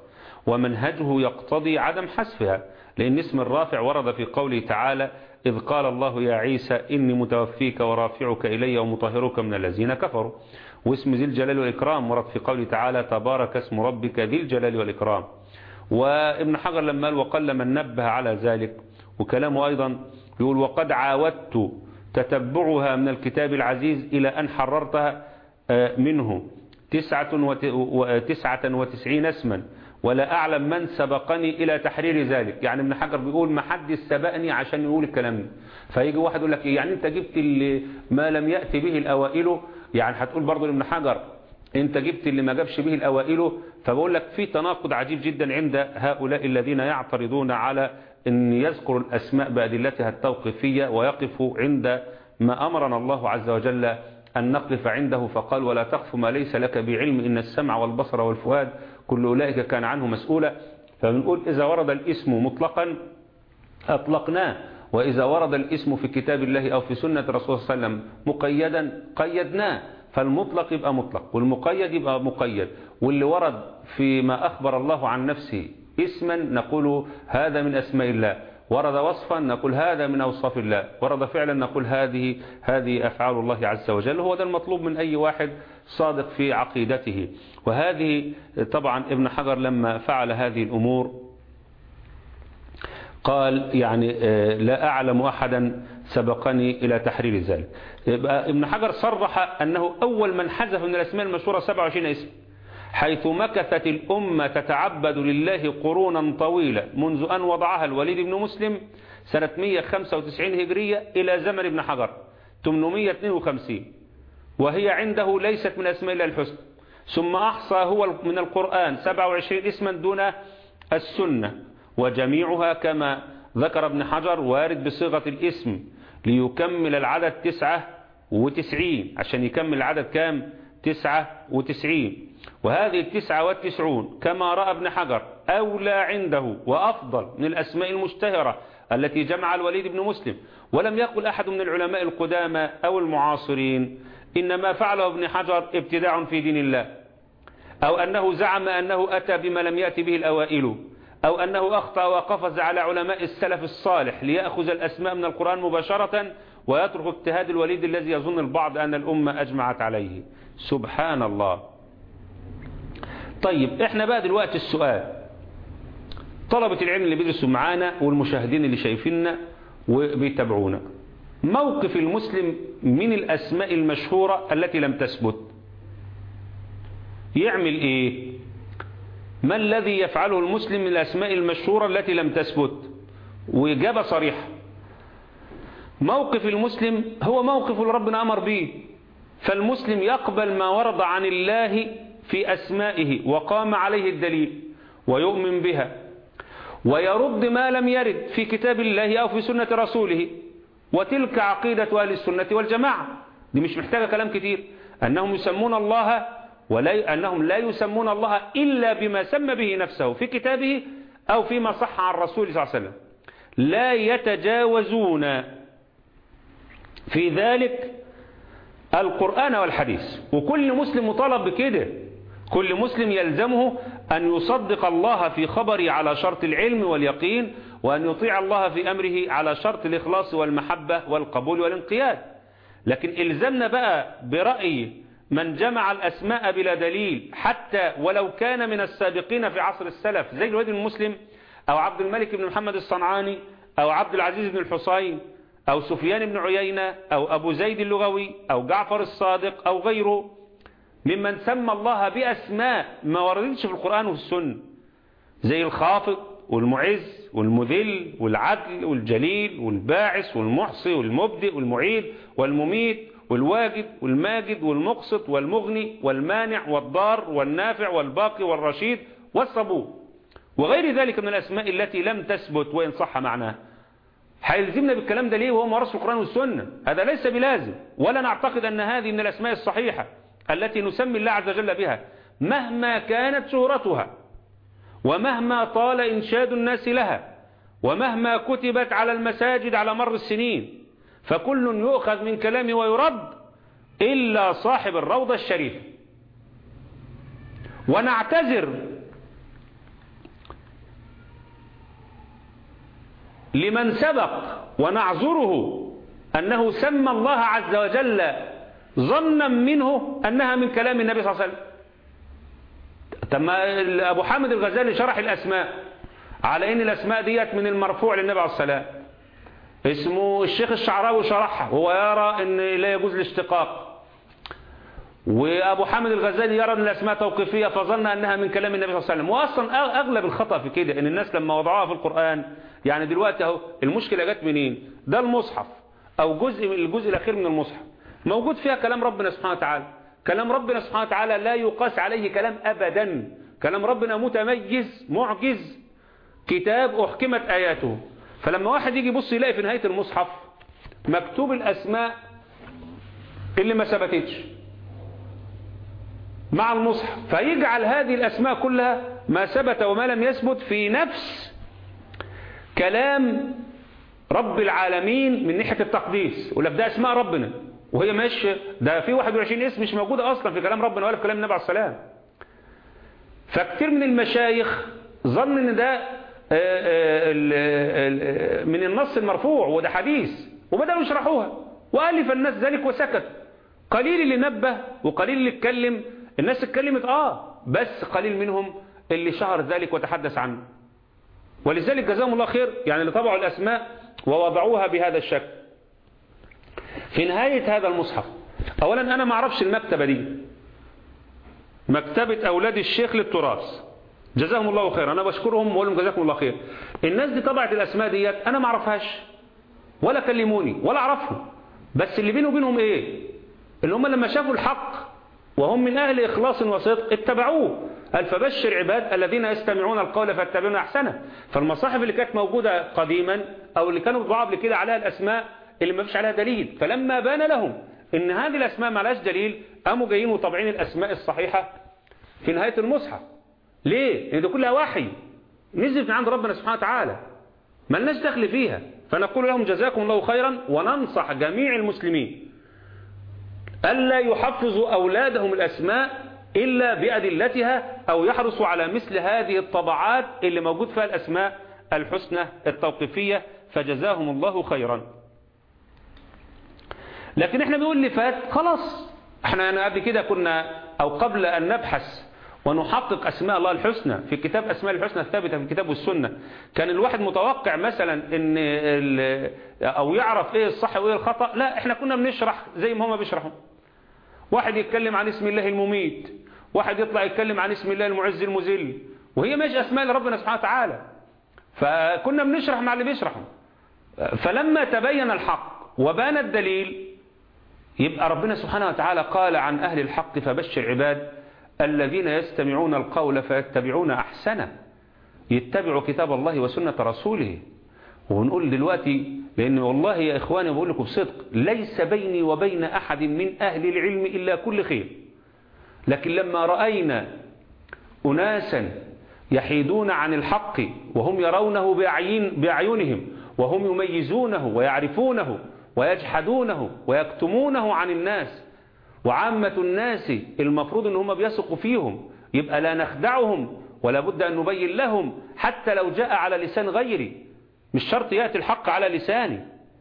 ومنهجه يقتضي عدم حذفها لأن اسم الرافع ورد في قوله تعالى إذ قال الله يا عيسى إني متوفيك ورافعك إلي ومطهرك من الذين كفروا واسم ذي الجلال والإكرام ورد في قوله تعالى تبارك اسم ربك ذي الجلال والإكرام وابن حجر لما قال وقل من نبه على ذلك وكلامه أيضا يقول وقد عاودت تتبعها من الكتاب العزيز إلى أن حررتها منه تسعة وتسعين اسما ولا أعلم من سبقني إلى تحرير ذلك يعني ابن حجر بيقول ما حد سبقني عشان يقول الكلام ده فيجي واحد يقول لك يعني انت جبت اللي ما لم يأتي به الأوائل يعني هتقول برضه لابن حجر انت جبت اللي ما جابش به الأوائل فبقول لك في تناقض عجيب جدا عند هؤلاء الذين يعترضون على ان يذكروا الأسماء بأدلتها التوقيفية ويقفوا عند ما أمرنا الله عز وجل أن نقف عنده فقال ولا تقف ما ليس لك بعلم إن السمع والبصر والفؤاد كل أولئك كان عنه مسؤولا فبنقول إذا ورد الاسم مطلقا أطلقناه وإذا ورد الاسم في كتاب الله أو في سنة رسول صلى الله عليه وسلم مقيدا قيدناه فالمطلق يبقى مطلق والمقيد يبقى مقيد واللي ورد فيما أخبر الله عن نفسه اسما نقول هذا من أسماء الله ورد وصفا نقول هذا من أوصاف الله ورد فعلا نقول هذه هذه أفعال الله عز وجل هو ده المطلوب من أي واحد صادق في عقيدته وهذه طبعا ابن حجر لما فعل هذه الأمور قال يعني لا أعلم أحدا سبقني إلى تحرير ذلك يبقى ابن حجر صرح أنه أول من حذف من الأسماء المشهورة 27 اسم حيث مكثت الأمة تتعبد لله قرونا طويلة منذ أن وضعها الوليد بن مسلم سنة 195 هجرية إلى زمن ابن حجر 852 وهي عنده ليست من أسماء الله الحسنى ثم أحصى هو من القرآن 27 اسما دون السنة وجميعها كما ذكر ابن حجر وارد بصيغة الاسم ليكمل العدد 99 عشان يكمل العدد كام 99 وهذه التسعة والتسعون كما رأى ابن حجر أولى عنده وأفضل من الأسماء المشتهرة التي جمع الوليد بن مسلم ولم يقل أحد من العلماء القدامى أو المعاصرين إنما فعله ابن حجر ابتداع في دين الله أو أنه زعم أنه أتى بما لم يأتي به الأوائل أو أنه أخطأ وقفز على علماء السلف الصالح ليأخذ الأسماء من القرآن مباشرة ويترك اجتهاد الوليد الذي يظن البعض أن الأمة أجمعت عليه سبحان الله طيب احنا بقى دلوقتي السؤال طلبة العلم اللي بيدرسوا معانا والمشاهدين اللي شايفيننا وبيتابعونا موقف المسلم من الأسماء المشهورة التي لم تثبت يعمل ايه ما الذي يفعله المسلم من الأسماء المشهورة التي لم تثبت وإجابة صريحة موقف المسلم هو موقف اللي ربنا أمر به فالمسلم يقبل ما ورد عن الله في أسمائه وقام عليه الدليل ويؤمن بها ويرد ما لم يرد في كتاب الله أو في سنة رسوله وتلك عقيدة أهل السنة والجماعة دي مش محتاجة كلام كتير أنهم يسمون الله ولا أنهم لا يسمون الله إلا بما سمى به نفسه في كتابه أو فيما صح عن الرسول صلى الله عليه وسلم لا يتجاوزون في ذلك القرآن والحديث وكل مسلم مطالب بكده كل مسلم يلزمه أن يصدق الله في خبره على شرط العلم واليقين وأن يطيع الله في أمره على شرط الإخلاص والمحبة والقبول والانقياد لكن إلزمنا بقى برأي من جمع الأسماء بلا دليل حتى ولو كان من السابقين في عصر السلف زي الوادي المسلم أو عبد الملك بن محمد الصنعاني أو عبد العزيز بن الحصين أو سفيان بن عيينة أو أبو زيد اللغوي أو جعفر الصادق أو غيره ممن سمى الله بأسماء ما وردتش في القرآن وفي السنة زي الخافض والمعز والمذل والعدل والجليل والباعث والمحصي والمبدئ والمعيد والمميت والواجد والماجد والمقسط والمغني والمانع والضار والنافع والباقي والرشيد والصبور وغير ذلك من الأسماء التي لم تثبت وإن صح معناها هيلزمنا بالكلام ده ليه وهو ما ورث القرآن والسنة هذا ليس بلازم ولا نعتقد أن هذه من الأسماء الصحيحة التي نسمي الله عز وجل بها مهما كانت شهرتها ومهما طال إنشاد الناس لها ومهما كتبت على المساجد على مر السنين فكل يؤخذ من كلامه ويرد إلا صاحب الروضة الشريفة ونعتذر لمن سبق ونعذره أنه سمى الله عز وجل ظنا منه أنها من كلام النبي صلى الله عليه وسلم تم أبو حامد الغزالي شرح الأسماء على أن الأسماء ديت من المرفوع للنبي عليه السلام اسمه الشيخ الشعراوي شرحها وهو يرى أن لا يجوز الاشتقاق وأبو حامد الغزالي يرى أن الأسماء توقيفية فظن أنها من كلام النبي صلى الله عليه وسلم وأصلا أغلب الخطأ في كده أن الناس لما وضعوها في القرآن يعني دلوقتي اهو المشكلة جت منين ده المصحف أو جزء من الجزء الأخير من المصحف موجود فيها كلام ربنا سبحانه وتعالى كلام ربنا سبحانه وتعالى لا يقاس عليه كلام أبدا كلام ربنا متميز معجز كتاب أحكمت آياته فلما واحد يجي يبص يلاقي في نهاية المصحف مكتوب الأسماء اللي ما ثبتتش مع المصحف فيجعل هذه الأسماء كلها ما ثبت وما لم يثبت في نفس كلام رب العالمين من ناحية التقديس ولا ده أسماء ربنا وهي مش ده في 21 اسم مش موجودة أصلا في كلام ربنا ولا في كلام النبي عليه السلام فكتير من المشايخ ظن ان ده من النص المرفوع وده حديث وبدأوا يشرحوها وألف الناس ذلك وسكت قليل اللي نبه وقليل اللي اتكلم الناس اتكلمت آه بس قليل منهم اللي شهر ذلك وتحدث عنه ولذلك جزاهم الله خير يعني اللي طبعوا الأسماء ووضعوها بهذا الشكل في نهاية هذا المصحف أولا أنا ما اعرفش المكتبة دي مكتبة أولاد الشيخ للتراث جزاهم الله خير أنا بشكرهم وأقول لهم جزاكم الله خير الناس دي طبعت الأسماء ديت أنا ما اعرفهاش ولا كلموني ولا أعرفهم بس اللي بينه وبينهم إيه اللي هم لما شافوا الحق وهم من أهل إخلاص وصدق اتبعوه قال فبشر عباد الذين يستمعون القول فاتبعون أحسنه فالمصاحف اللي كانت موجودة قديما أو اللي كانوا بيطبعوا قبل كده عليها الأسماء اللي ما فيش عليها دليل فلما بان لهم ان هذه الأسماء ما لهاش دليل قاموا جايين وطابعين الأسماء الصحيحة في نهاية المصحف ليه؟ لأن دي كلها وحي نزلت من عند ربنا سبحانه وتعالى ما لناش دخل فيها فنقول لهم جزاكم الله خيرا وننصح جميع المسلمين ألا يحفظوا أولادهم الأسماء إلا بأدلتها أو يحرصوا على مثل هذه الطبعات اللي موجود فيها الأسماء الحسنى التوقيفية فجزاهم الله خيرا لكن احنا بنقول اللي فات خلاص احنا قبل كده كنا او قبل ان نبحث ونحقق اسماء الله الحسنى في كتاب اسماء الحسنى الثابته في الكتاب والسنه كان الواحد متوقع مثلا ان او يعرف ايه الصح وايه الخطا لا احنا كنا بنشرح زي ما هم بيشرحوا واحد يتكلم عن اسم الله المميت واحد يطلع يتكلم عن اسم الله المعز المذل وهي مش اسماء لربنا سبحانه وتعالى فكنا بنشرح مع اللي بيشرحوا فلما تبين الحق وبان الدليل يبقى ربنا سبحانه وتعالى قال عن أهل الحق فبشر عباد الذين يستمعون القول فيتبعون أحسنه يتبعوا كتاب الله وسنة رسوله ونقول دلوقتي لأن والله يا إخواني بقول لكم بصدق ليس بيني وبين أحد من أهل العلم إلا كل خير لكن لما رأينا أناسا يحيدون عن الحق وهم يرونه بأعين بأعينهم وهم يميزونه ويعرفونه ويجحدونه ويكتمونه عن الناس وعامة الناس المفروض ان هم بيثقوا فيهم يبقى لا نخدعهم ولا بد أن نبين لهم حتى لو جاء على لسان غيري مش شرط يأتي الحق على لساني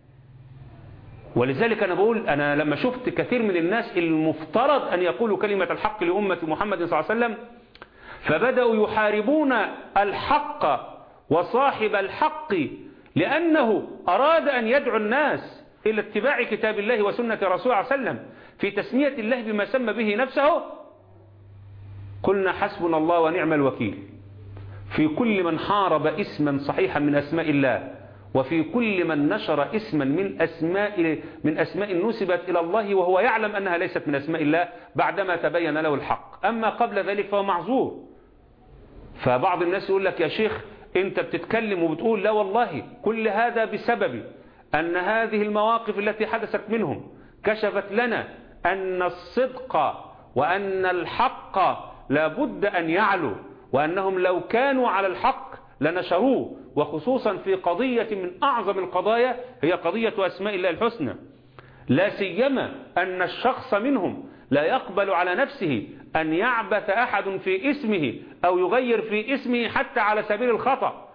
ولذلك أنا بقول أنا لما شفت كثير من الناس المفترض أن يقولوا كلمة الحق لأمة محمد صلى الله عليه وسلم فبدأوا يحاربون الحق وصاحب الحق لأنه أراد أن يدعو الناس إلى اتباع كتاب الله وسنة رسول الله صلى الله عليه وسلم في تسمية الله بما سمى به نفسه قلنا حسبنا الله ونعم الوكيل في كل من حارب اسما صحيحا من أسماء الله وفي كل من نشر اسما من أسماء من أسماء نسبت إلى الله وهو يعلم أنها ليست من أسماء الله بعدما تبين له الحق أما قبل ذلك فهو معذور فبعض الناس يقول لك يا شيخ أنت بتتكلم وبتقول لا والله كل هذا بسبب أن هذه المواقف التي حدثت منهم كشفت لنا أن الصدق وأن الحق لابد أن يعلو وأنهم لو كانوا على الحق لنشروه وخصوصا في قضية من أعظم القضايا هي قضية أسماء الله الحسنى لا سيما أن الشخص منهم لا يقبل على نفسه أن يعبث أحد في اسمه أو يغير في اسمه حتى على سبيل الخطأ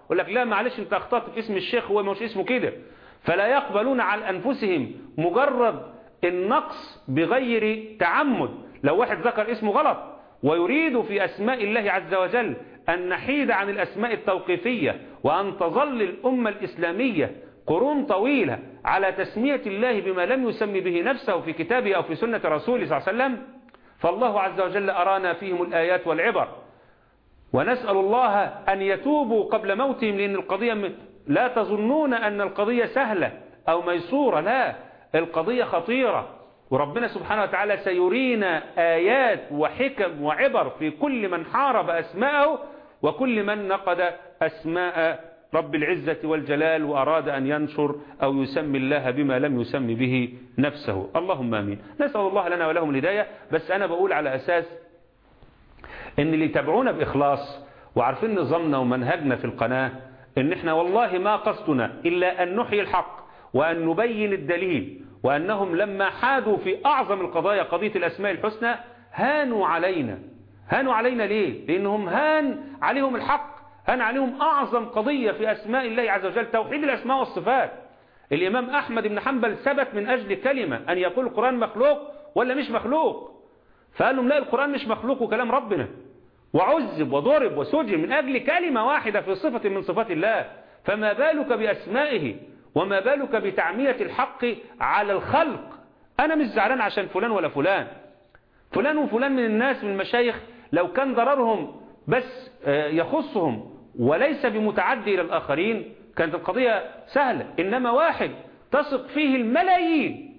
يقول لك لا معلش انت اخطأت في اسم الشيخ هو مش اسمه كده فلا يقبلون على أنفسهم مجرد النقص بغير تعمد لو واحد ذكر اسمه غلط ويريد في أسماء الله عز وجل أن نحيد عن الأسماء التوقيفية وأن تظل الأمة الإسلامية قرون طويلة على تسمية الله بما لم يسمي به نفسه في كتابه أو في سنة رسوله صلى الله عليه وسلم فالله عز وجل أرانا فيهم الآيات والعبر ونسأل الله أن يتوبوا قبل موتهم لأن القضية لا تظنون أن القضية سهلة أو ميسورة لا القضية خطيرة وربنا سبحانه وتعالى سيرينا آيات وحكم وعبر في كل من حارب أسماءه وكل من نقد أسماء رب العزة والجلال وأراد أن ينشر أو يسمي الله بما لم يسمي به نفسه اللهم آمين نسأل الله لنا ولهم الهداية بس أنا بقول على أساس ان اللي يتابعونا بإخلاص وعارفين نظامنا ومنهجنا في القناة ان احنا والله ما قصدنا إلا أن نحيي الحق وأن نبين الدليل وأنهم لما حادوا في أعظم القضايا قضية الأسماء الحسنى هانوا علينا هانوا علينا ليه لأنهم هان عليهم الحق هان عليهم أعظم قضية في أسماء الله عز وجل توحيد الأسماء والصفات الإمام أحمد بن حنبل ثبت من أجل كلمة أن يقول القرآن مخلوق ولا مش مخلوق فقال لهم لا القرآن مش مخلوق وكلام ربنا وعذب وضرب وسجن من أجل كلمة واحدة في صفة من صفات الله فما بالك بأسمائه وما بالك بتعمية الحق على الخلق أنا مش زعلان عشان فلان ولا فلان فلان وفلان من الناس من المشايخ لو كان ضررهم بس يخصهم وليس بمتعدي إلى الآخرين كانت القضية سهلة إنما واحد تثق فيه الملايين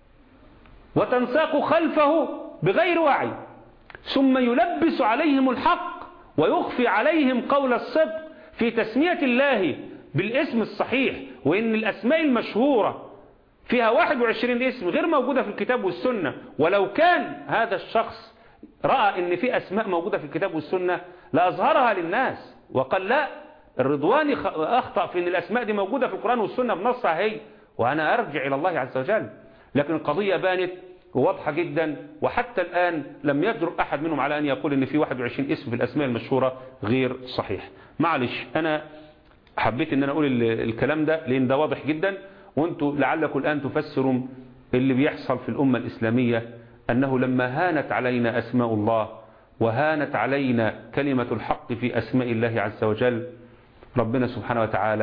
وتنساق خلفه بغير وعي ثم يلبس عليهم الحق ويخفي عليهم قول الصدق في تسمية الله بالاسم الصحيح وإن الأسماء المشهورة فيها 21 اسم غير موجودة في الكتاب والسنة ولو كان هذا الشخص رأى ان في أسماء موجودة في الكتاب والسنة لأظهرها للناس وقال لا الرضواني أخطأ في أن الأسماء دي موجودة في القرآن والسنة بنصها هي وأنا أرجع إلى الله عز وجل لكن القضية بانت واضحة جدا وحتى الآن لم يجرؤ أحد منهم على أن يقول أن في 21 اسم في الأسماء المشهورة غير صحيح معلش أنا حبيت أن أنا أقول الكلام ده لأن ده واضح جدا وأنتوا لعلكم الآن تفسروا اللي بيحصل في الأمة الإسلامية أنه لما هانت علينا أسماء الله وهانت علينا كلمة الحق في أسماء الله عز وجل ربنا سبحانه وتعالى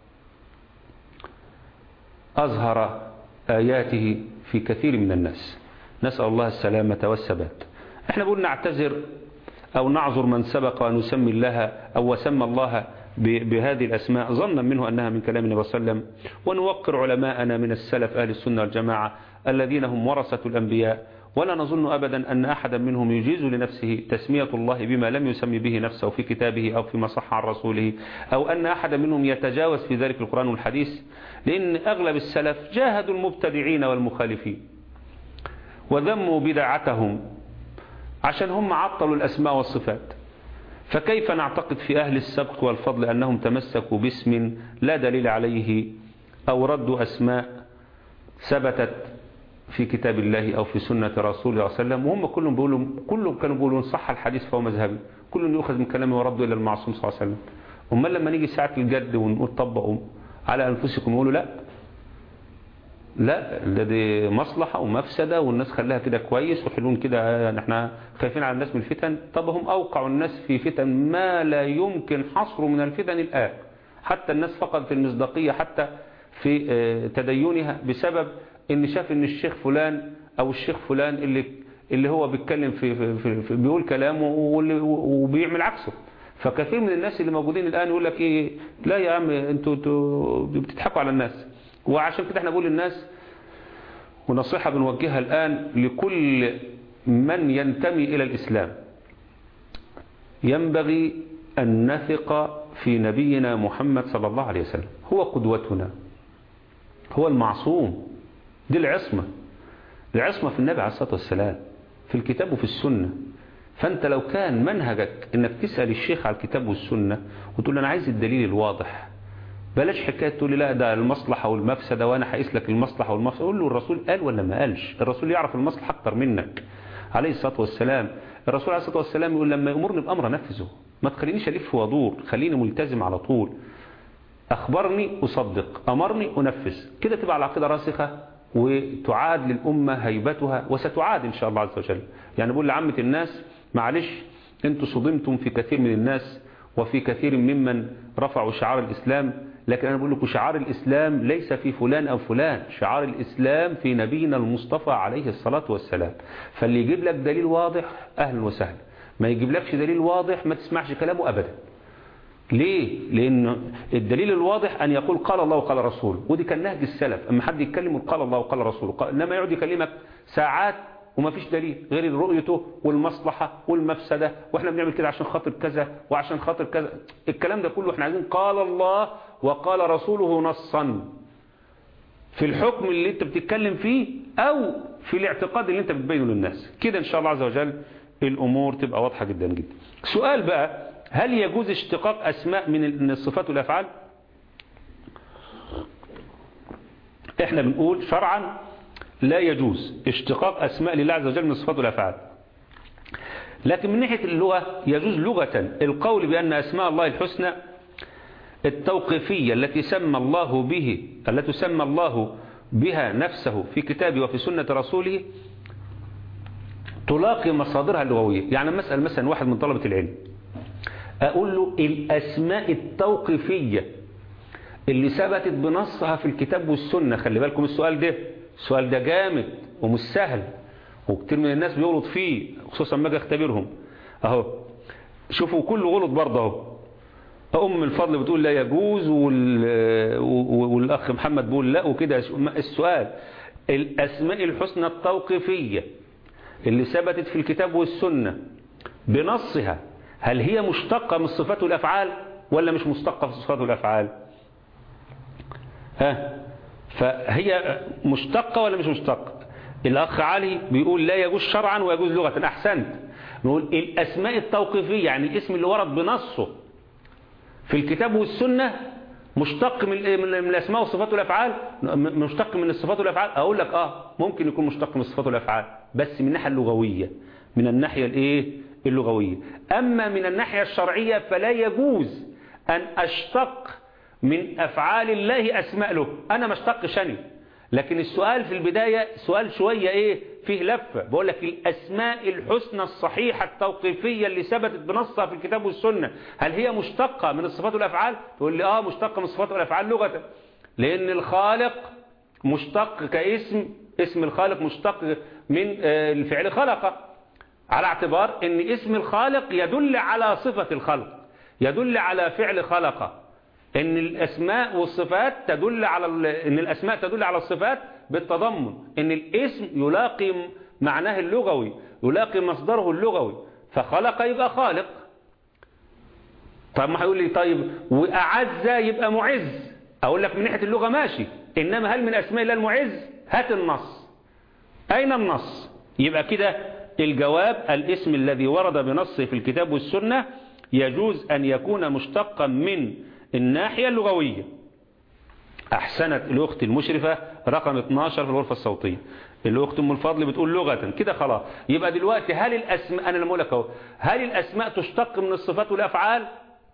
أظهر آياته في كثير من الناس نسأل الله السلامة والثبات احنا بقول نعتذر أو نعذر من سبق أن يسمي الله أو وسمى الله بهذه الأسماء ظنا منه أنها من كلام النبي صلى الله عليه وسلم ونوقر علماءنا من السلف أهل السنة والجماعة الذين هم ورثة الأنبياء ولا نظن أبدا أن أحدا منهم يجيز لنفسه تسمية الله بما لم يسمي به نفسه في كتابه أو فيما صح عن رسوله أو أن أحدا منهم يتجاوز في ذلك القرآن والحديث لأن أغلب السلف جاهدوا المبتدعين والمخالفين وذموا بدعتهم عشان هم عطلوا الأسماء والصفات فكيف نعتقد في أهل السبق والفضل أنهم تمسكوا باسم لا دليل عليه أو ردوا أسماء ثبتت في كتاب الله أو في سنة رسوله صلى الله عليه وسلم وهم كلهم بيقولوا كلهم كانوا بيقولوا صح الحديث فهو مذهبي كل يؤخذ من كلامه ورده إلى المعصوم صلى الله عليه وسلم أما لما نيجي ساعة الجد ونقول طبقوا على أنفسكم يقولوا لا لا ده دي مصلحة ومفسدة والناس خلاها كده كويس وحلون كده يعني احنا خايفين على الناس من الفتن طب هم أوقعوا الناس في فتن ما لا يمكن حصره من الفتن الآن حتى الناس فقدت المصداقية حتى في تدينها بسبب ان شاف ان الشيخ فلان او الشيخ فلان اللي اللي هو بيتكلم في, في, في, في بيقول كلامه وبيعمل عكسه فكثير من الناس اللي موجودين الان يقول لك ايه لا يا عم انتوا انتوا بتضحكوا على الناس وعشان كده احنا بنقول للناس ونصيحة بنوجهها الآن لكل من ينتمي إلى الإسلام ينبغي أن نثق في نبينا محمد صلى الله عليه وسلم هو قدوتنا هو المعصوم دي العصمة العصمة في النبي عليه الصلاة والسلام في الكتاب وفي السنة فأنت لو كان منهجك أنك تسأل الشيخ على الكتاب والسنة وتقول له أنا عايز الدليل الواضح بلاش حكاية تقول لي لا ده المصلحة والمفسدة وأنا هقيس لك المصلحة والمفسدة قول له الرسول قال ولا ما قالش الرسول يعرف المصلحة أكتر منك عليه الصلاة والسلام الرسول عليه الصلاة والسلام يقول لما يأمرني بأمر نفذه ما تخلينيش ألف وادور خليني ملتزم على طول أخبرني أصدق أمرني أنفذ كده تبقى العقيدة راسخة وتعاد للأمة هيبتها وستعاد إن شاء الله عز وجل يعني بقول لعامة الناس معلش انتوا صدمتم في كثير من الناس وفي كثير ممن رفعوا شعار الإسلام لكن أنا بقول لكم شعار الإسلام ليس في فلان أو فلان شعار الإسلام في نبينا المصطفى عليه الصلاة والسلام فاللي يجيب لك دليل واضح أهلا وسهلا ما يجيب لكش دليل واضح ما تسمعش كلامه أبدا ليه؟ لأن الدليل الواضح أن يقول قال الله وقال رسوله ودي كان نهج السلف أما حد يتكلم قال الله وقال رسوله قال إنما يقعد يكلمك ساعات وما فيش دليل غير رؤيته والمصلحة والمفسدة واحنا بنعمل كده عشان خاطر كذا وعشان خاطر كذا الكلام ده كله احنا عايزين قال الله وقال رسوله نصا في الحكم اللي انت بتتكلم فيه او في الاعتقاد اللي انت بتبينه للناس كده ان شاء الله عز وجل الامور تبقى واضحة جدا جدا سؤال بقى هل يجوز اشتقاق اسماء من الصفات والافعال احنا بنقول شرعا لا يجوز اشتقاق أسماء لله عز وجل من الصفات والأفعال لكن من ناحية اللغة يجوز لغة القول بأن أسماء الله الحسنى التوقيفية التي سمى الله به التي سمى الله بها نفسه في كتابه وفي سنة رسوله تلاقي مصادرها اللغوية يعني مسألة مثلا واحد من طلبة العلم أقول له الأسماء التوقيفية اللي ثبتت بنصها في الكتاب والسنة خلي بالكم السؤال ده السؤال ده جامد ومش سهل وكتير من الناس بيغلط فيه خصوصا ما اجي اختبرهم اهو شوفوا كل غلط برضه اهو ام الفضل بتقول لا يجوز وال... والاخ محمد بيقول لا وكده السؤال الاسماء الحسنى التوقيفيه اللي ثبتت في الكتاب والسنه بنصها هل هي مشتقه من الصفات والافعال ولا مش مشتقه في الصفات والافعال ها فهي مشتقة ولا مش مشتقة الأخ علي بيقول لا يجوز شرعا ويجوز لغة أحسنت نقول الأسماء التوقيفية يعني الاسم اللي ورد بنصه في الكتاب والسنة مشتق من من الأسماء والصفات والأفعال مشتق من الصفات والأفعال أقول لك آه ممكن يكون مشتق من الصفات والأفعال بس من الناحية اللغوية من الناحية الإيه اللغوية أما من الناحية الشرعية فلا يجوز أن أشتق من أفعال الله أسماء له أنا ما اشتقش أنا لكن السؤال في البداية سؤال شوية إيه فيه لفة بقول لك الأسماء الحسنى الصحيحة التوقيفية اللي ثبتت بنصها في الكتاب والسنة هل هي مشتقة من الصفات والأفعال تقول لي آه مشتقة من الصفات والأفعال لغة لأن الخالق مشتق كاسم اسم الخالق مشتق من الفعل خلق على اعتبار ان اسم الخالق يدل على صفة الخلق يدل على فعل خلق ان الاسماء والصفات تدل على ان الاسماء تدل على الصفات بالتضمن ان الاسم يلاقي معناه اللغوي يلاقي مصدره اللغوي فخلق يبقى خالق طب ما هيقول لي طيب واعز يبقى معز اقول لك من ناحيه اللغه ماشي انما هل من اسماء الله المعز هات النص اين النص يبقى كده الجواب الاسم الذي ورد بنصه في الكتاب والسنه يجوز ان يكون مشتقا من الناحية اللغوية أحسنت الأخت المشرفة رقم 12 في الغرفة الصوتية الأخت أم الفضل بتقول لغة كده خلاص يبقى دلوقتي هل الأسماء أنا لما لك اهو هل الأسماء تشتق من الصفات والأفعال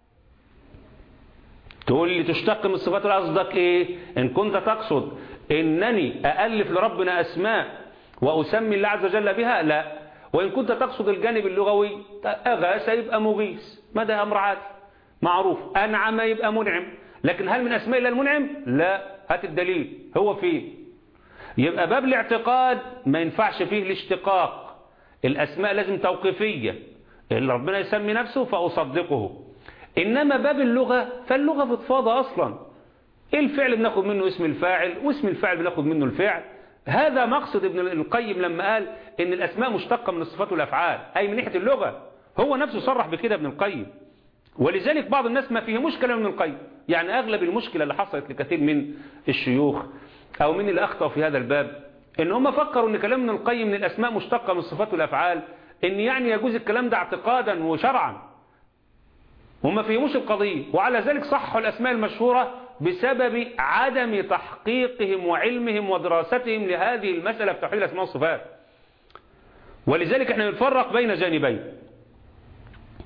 تقول لي تشتق من الصفات قصدك إيه إن كنت تقصد إنني أألف لربنا أسماء وأسمي الله عز وجل بها لا وإن كنت تقصد الجانب اللغوي أغاث يبقى مغيث ما ده أمر عادي معروف أنعم يبقى منعم لكن هل من أسماء الله المنعم لا هات الدليل هو فيه يبقى باب الاعتقاد ما ينفعش فيه الاشتقاق الأسماء لازم توقيفية اللي ربنا يسمي نفسه فأصدقه إنما باب اللغة فاللغة فضفاضة أصلا إيه الفعل بناخد منه اسم الفاعل واسم الفاعل بناخد منه الفعل هذا مقصد ابن القيم لما قال إن الأسماء مشتقة من الصفات والأفعال أي من ناحية اللغة هو نفسه صرح بكده ابن القيم ولذلك بعض الناس ما فيهموش كلام ابن القيم يعني أغلب المشكلة اللي حصلت لكثير من الشيوخ أو من اللي أخطأوا في هذا الباب إن هم فكروا إن كلام ابن القيم من الأسماء مشتقة من الصفات والأفعال إن يعني يجوز الكلام ده اعتقادا وشرعا وما فيهموش القضية وعلى ذلك صحوا الأسماء المشهورة بسبب عدم تحقيقهم وعلمهم ودراستهم لهذه المسألة في توحيد الأسماء والصفات ولذلك احنا بنفرق بين جانبين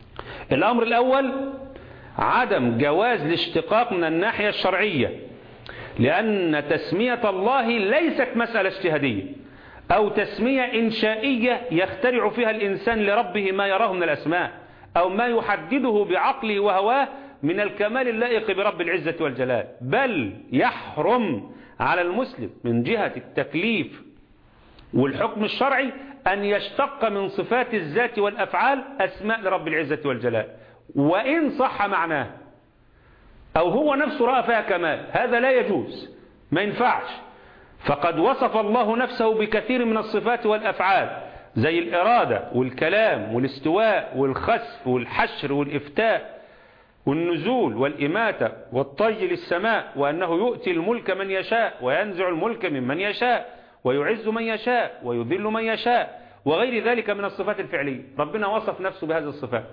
الأمر الأول عدم جواز الاشتقاق من الناحية الشرعية لأن تسمية الله ليست مسألة اجتهادية أو تسمية إنشائية يخترع فيها الإنسان لربه ما يراه من الأسماء أو ما يحدده بعقله وهواه من الكمال اللائق برب العزة والجلال بل يحرم على المسلم من جهة التكليف والحكم الشرعي أن يشتق من صفات الذات والأفعال أسماء لرب العزة والجلال وإن صح معناه أو هو نفسه رأى فيها كمال هذا لا يجوز ما ينفعش فقد وصف الله نفسه بكثير من الصفات والأفعال زي الإرادة والكلام والاستواء والخسف والحشر والإفتاء والنزول والإماتة والطي للسماء وأنه يؤتي الملك من يشاء وينزع الملك ممن يشاء ويعز من يشاء ويذل من يشاء وغير ذلك من الصفات الفعلية ربنا وصف نفسه بهذه الصفات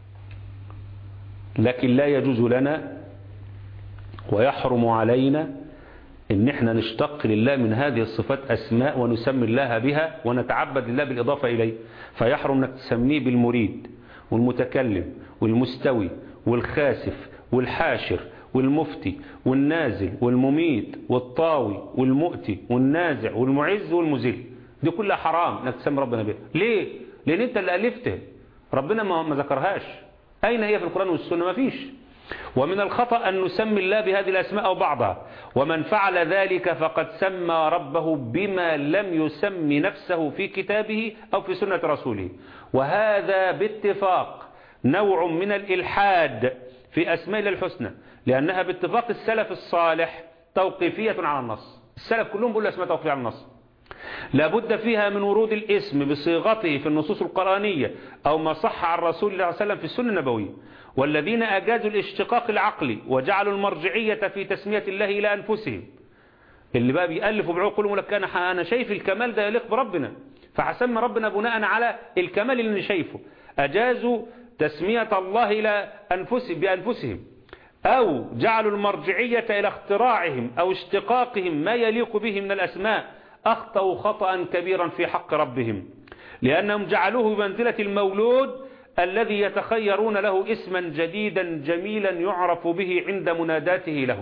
لكن لا يجوز لنا ويحرم علينا ان احنا نشتق لله من هذه الصفات اسماء ونسمي الله بها ونتعبد لله بالاضافه اليه فيحرم انك تسميه بالمريد والمتكلم والمستوي والخاسف والحاشر والمفتي والنازل والمميت والطاوي والمؤتي والنازع والمعز والمذل دي كلها حرام انك تسمي ربنا بها ليه لان انت اللي الفته ربنا ما ذكرهاش اين هي في القران والسنه ما فيش ومن الخطأ أن نسمي الله بهذه الأسماء أو بعضها ومن فعل ذلك فقد سمى ربه بما لم يسم نفسه في كتابه أو في سنة رسوله وهذا باتفاق نوع من الإلحاد في أسماء الحسنى لأنها باتفاق السلف الصالح توقيفية على النص السلف كلهم بيقولوا أسماء توقيفية على النص لابد فيها من ورود الاسم بصيغته في النصوص القرآنية أو ما صح عن رسول الله صلى الله عليه وسلم في السنة النبوية والذين أجازوا الاشتقاق العقلي وجعلوا المرجعية في تسمية الله إلى أنفسهم اللي بقى بيألفوا بعقولهم لك أنا أنا شايف الكمال ده يليق بربنا فحسمي ربنا بناء على الكمال اللي شايفه أجازوا تسمية الله إلى أنفسهم بأنفسهم أو جعلوا المرجعية إلى اختراعهم أو اشتقاقهم ما يليق به من الأسماء أخطأوا خطأ كبيرا في حق ربهم لأنهم جعلوه بمنزلة المولود الذي يتخيرون له اسما جديدا جميلا يعرف به عند مناداته له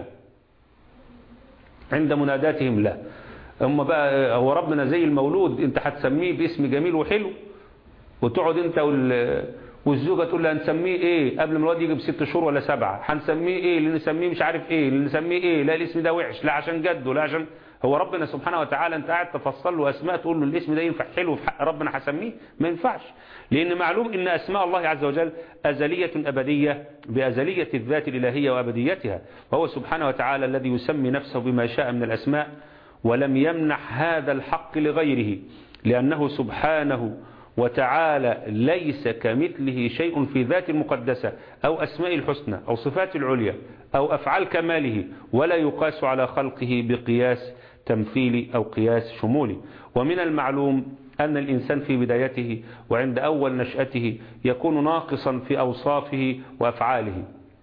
عند مناداتهم له هم بقى هو ربنا زي المولود انت هتسميه باسم جميل وحلو وتقعد انت والزوجة تقول له هنسميه ايه قبل ما الواد يجي بست شهور ولا سبعة هنسميه ايه اللي نسميه مش عارف ايه اللي نسميه ايه لا الاسم ده وحش لا عشان جده لا عشان هو ربنا سبحانه وتعالى انت قاعد تفصل له اسماء تقول له الاسم ده ينفع حلو في حق ربنا هسميه ما ينفعش لان معلوم ان اسماء الله عز وجل ازلية ابدية بازلية الذات الالهية وابديتها وهو سبحانه وتعالى الذي يسمي نفسه بما شاء من الاسماء ولم يمنح هذا الحق لغيره لانه سبحانه وتعالى ليس كمثله شيء في ذات المقدسة أو أسماء الحسنى أو صفات العليا أو أفعال كماله ولا يقاس على خلقه بقياس تمثيلي أو قياس شمولي ومن المعلوم أن الإنسان في بدايته وعند أول نشأته يكون ناقصا في أوصافه وأفعاله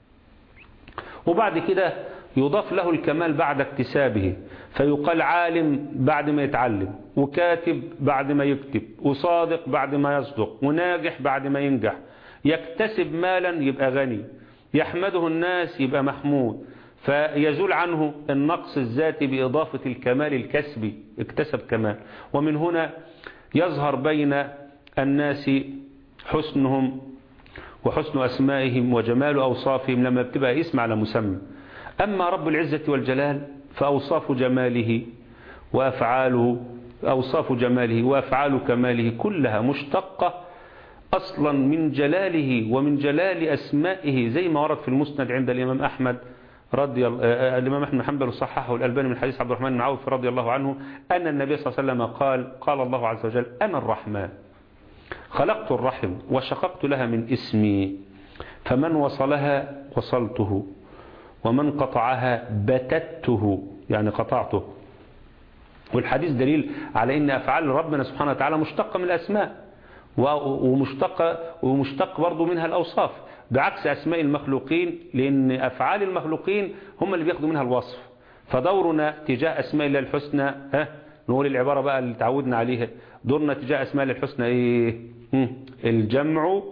وبعد كده يضاف له الكمال بعد اكتسابه فيقال عالم بعد ما يتعلم وكاتب بعد ما يكتب وصادق بعد ما يصدق وناجح بعد ما ينجح يكتسب مالا يبقى غني يحمده الناس يبقى محمود فيزول عنه النقص الذاتي بإضافة الكمال الكسبي اكتسب كمال ومن هنا يظهر بين الناس حسنهم وحسن أسمائهم وجمال أوصافهم لما بتبقى اسم على مسمى أما رب العزة والجلال فأوصاف جماله وأفعاله أوصاف جماله وأفعال كماله كلها مشتقة أصلا من جلاله ومن جلال أسمائه زي ما ورد في المسند عند الإمام أحمد رضي الإمام أحمد حنبل صححه الألباني من حديث عبد الرحمن بن عوف رضي الله عنه أن النبي صلى الله عليه وسلم قال قال الله عز وجل أنا الرحمن خلقت الرحم وشققت لها من اسمي فمن وصلها وصلته ومن قطعها بتته يعني قطعته والحديث دليل على ان افعال ربنا سبحانه وتعالى مشتقه من الاسماء ومشتقه ومشتق برضه منها الاوصاف بعكس اسماء المخلوقين لان افعال المخلوقين هم اللي بياخدوا منها الوصف فدورنا تجاه اسماء الله الحسنى ها نقول العباره بقى اللي تعودنا عليها دورنا تجاه اسماء الله الحسنى ايه الجمع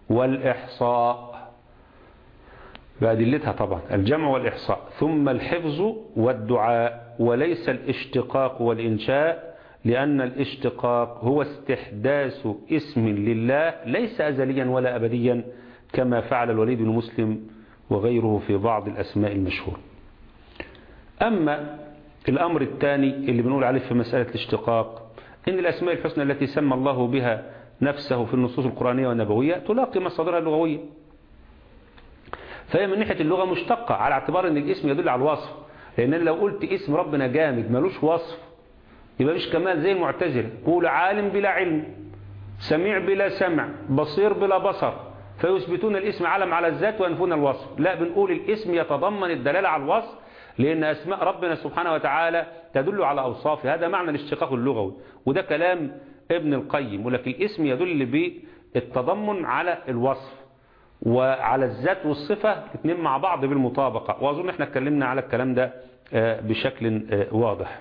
والإحصاء بأدلتها طبعا الجمع والإحصاء ثم الحفظ والدعاء وليس الاشتقاق والإنشاء لأن الاشتقاق هو استحداث اسم لله ليس أزليا ولا أبديا كما فعل الوليد بن مسلم وغيره في بعض الأسماء المشهورة أما الأمر الثاني اللي بنقول عليه في مسألة الاشتقاق إن الأسماء الحسنى التي سمى الله بها نفسه في النصوص القرآنية والنبوية تلاقي مصادرها اللغوية فهي من ناحية اللغة مشتقة على اعتبار أن الاسم يدل على الوصف لأن لو قلت اسم ربنا جامد ملوش وصف يبقى مش كمال زي المعتزله قول عالم بلا علم سميع بلا سمع بصير بلا بصر فيثبتون الاسم علم على الذات وينفون الوصف لا بنقول الاسم يتضمن الدلالة على الوصف لأن أسماء ربنا سبحانه وتعالى تدل على أوصافه هذا معنى الاشتقاق اللغوي وده كلام ابن القيم ولكن الاسم يدل بالتضمن على الوصف وعلى الذات والصفة الاثنين مع بعض بالمطابقة وأظن احنا اتكلمنا على الكلام ده بشكل واضح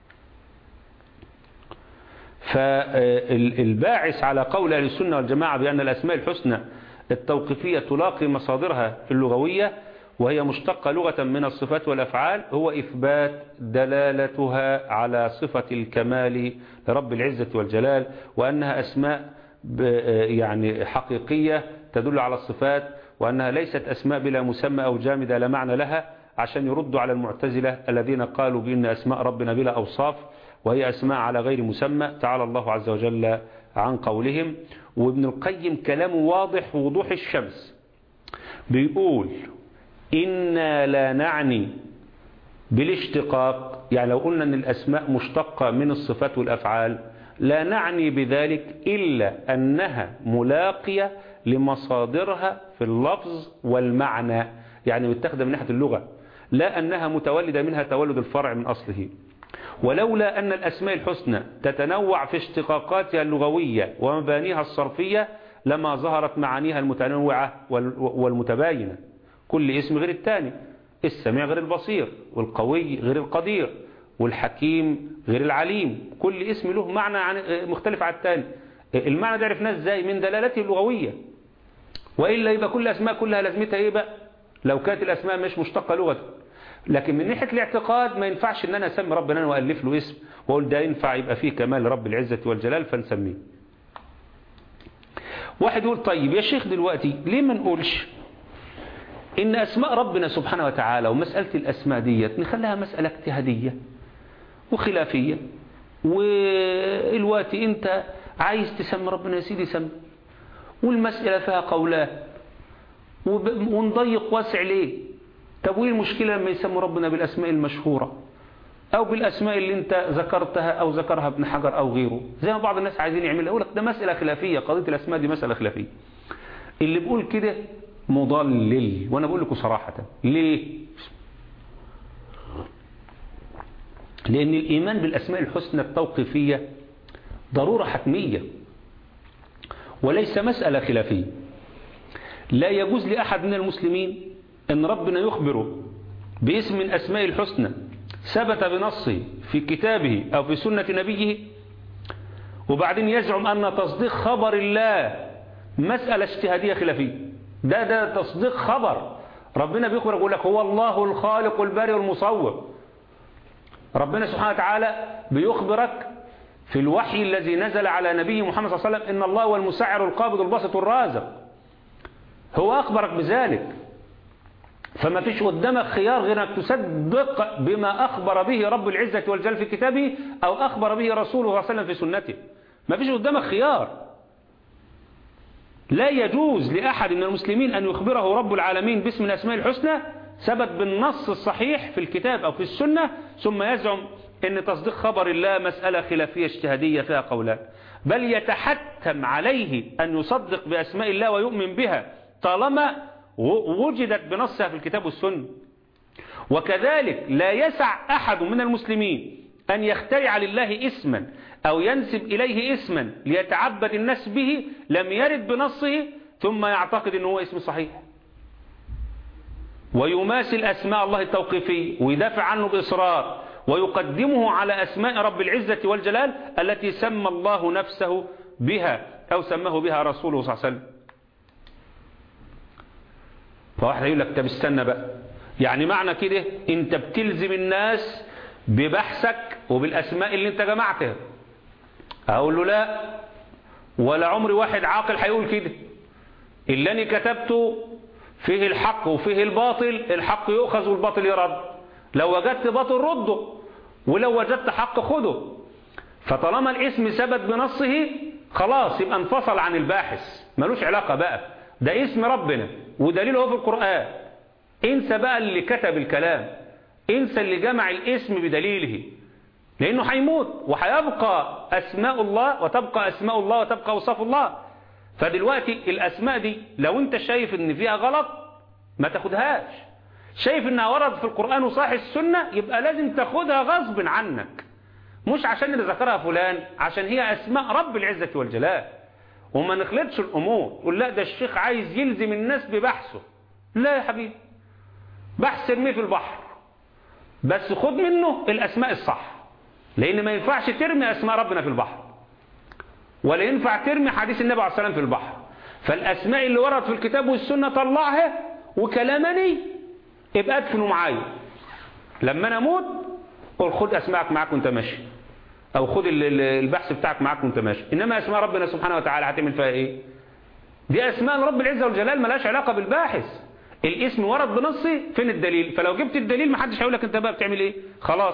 فالباعث على قول أهل السنة والجماعة بأن الأسماء الحسنى التوقيفية تلاقي مصادرها اللغوية وهي مشتقة لغة من الصفات والأفعال هو إثبات دلالتها على صفة الكمال لرب العزة والجلال وأنها أسماء يعني حقيقية تدل على الصفات وأنها ليست أسماء بلا مسمى أو جامدة لا معنى لها عشان يردوا على المعتزلة الذين قالوا بأن أسماء ربنا بلا أوصاف وهي أسماء على غير مسمى تعالى الله عز وجل عن قولهم وابن القيم كلامه واضح وضوح الشمس بيقول إنا لا نعني بالاشتقاق يعني لو قلنا أن الأسماء مشتقة من الصفات والأفعال لا نعني بذلك إلا أنها ملاقية لمصادرها في اللفظ والمعنى يعني متخذة من ناحية اللغة لا أنها متولدة منها تولد الفرع من أصله ولولا أن الأسماء الحسنى تتنوع في اشتقاقاتها اللغوية ومبانيها الصرفية لما ظهرت معانيها المتنوعة والمتباينة كل اسم غير الثاني السميع غير البصير والقوي غير القدير والحكيم غير العليم كل اسم له معنى مختلف عن الثاني المعنى ده عرفناه ازاي من دلالته اللغوية وإلا يبقى كل أسماء كلها لازمتها ايه بقى لو كانت الأسماء مش مشتقة لغة لكن من ناحية الاعتقاد ما ينفعش ان انا اسمي ربنا وألف له اسم واقول ده ينفع يبقى فيه كمال رب العزة والجلال فنسميه واحد يقول طيب يا شيخ دلوقتي ليه ما نقولش ان اسماء ربنا سبحانه وتعالى ومسألة الاسماء ديت نخليها مسألة اجتهادية وخلافية والوقت انت عايز تسمي ربنا يا سيدي سمي والمسألة فيها قولان ونضيق واسع ليه طب وايه المشكلة لما يسموا ربنا بالاسماء المشهورة او بالاسماء اللي انت ذكرتها او ذكرها ابن حجر او غيره زي ما بعض الناس عايزين يعملها يقول لك ده مسألة خلافية قضية الاسماء دي مسألة خلافية اللي بيقول كده مضلل وانا بقول لكم صراحة ليه لان الايمان بالاسماء الحسنى التوقيفية ضرورة حتمية وليس مسألة خلافية لا يجوز لأحد من المسلمين أن ربنا يخبره باسم من أسماء الحسنى ثبت بنصه في كتابه أو في سنة نبيه وبعدين يزعم أن تصديق خبر الله مسألة اجتهادية خلافية ده ده تصديق خبر ربنا بيخبر يقول لك هو الله الخالق الباري والمصور ربنا سبحانه وتعالى بيخبرك في الوحي الذي نزل على نبي محمد صلى الله عليه وسلم إن الله هو المسعر القابض الباسط الرازق هو أخبرك بذلك فما فيش قدامك خيار غير أنك تصدق بما أخبر به رب العزة والجل في كتابه أو أخبر به رسوله صلى الله عليه وسلم في سنته ما فيش قدامك خيار لا يجوز لأحد من المسلمين أن يخبره رب العالمين باسم الأسماء الحسنى ثبت بالنص الصحيح في الكتاب أو في السنة ثم يزعم أن تصديق خبر الله مسألة خلافية اجتهادية فيها قولان بل يتحتم عليه أن يصدق بأسماء الله ويؤمن بها طالما وجدت بنصها في الكتاب والسنة وكذلك لا يسع أحد من المسلمين أن يخترع لله اسما أو ينسب إليه اسما ليتعبد الناس به لم يرد بنصه ثم يعتقد أنه اسم صحيح ويماثل أسماء الله التوقيفية ويدافع عنه بإصرار ويقدمه على أسماء رب العزة والجلال التي سمى الله نفسه بها أو سماه بها رسوله صلى الله عليه وسلم فواحد يقول لك طب استنى بقى يعني معنى كده انت بتلزم الناس ببحثك وبالاسماء اللي انت جمعتها اقول له لا ولا عمري واحد عاقل هيقول كده اللي انا كتبته فيه الحق وفيه الباطل الحق يؤخذ والباطل يرد لو وجدت باطل رده ولو وجدت حق خده فطالما الاسم ثبت بنصه خلاص يبقى انفصل عن الباحث ملوش علاقة بقى ده اسم ربنا ودليله في القرآن انسى بقى اللي كتب الكلام انسى اللي جمع الاسم بدليله لانه هيموت وهيبقى اسماء الله وتبقى اسماء الله وتبقى اوصاف الله فدلوقتي الاسماء دي لو انت شايف ان فيها غلط ما تاخدهاش شايف انها ورد في القرآن وصحيح السنة يبقى لازم تاخدها غصب عنك مش عشان اللي ذكرها فلان عشان هي اسماء رب العزة والجلال وما نخلطش الامور قول لا ده الشيخ عايز يلزم الناس ببحثه لا يا حبيبي بحث ارميه في البحر بس خد منه الاسماء الصح لان ما ينفعش ترمي اسماء ربنا في البحر ولا ينفع ترمي حديث النبي عليه السلام في البحر فالاسماء اللي ورد في الكتاب والسنة طلعها وكلامني ابقى ادفنوا معايا لما انا اموت قول خد اسماءك معاك وانت ماشي او خد البحث بتاعك معاك وانت ماشي انما اسماء ربنا سبحانه وتعالى هتعمل فيها ايه دي اسماء رب العزة والجلال ملاش علاقة بالباحث الاسم ورد بنصي فين الدليل فلو جبت الدليل محدش هيقول لك انت بقى بتعمل ايه خلاص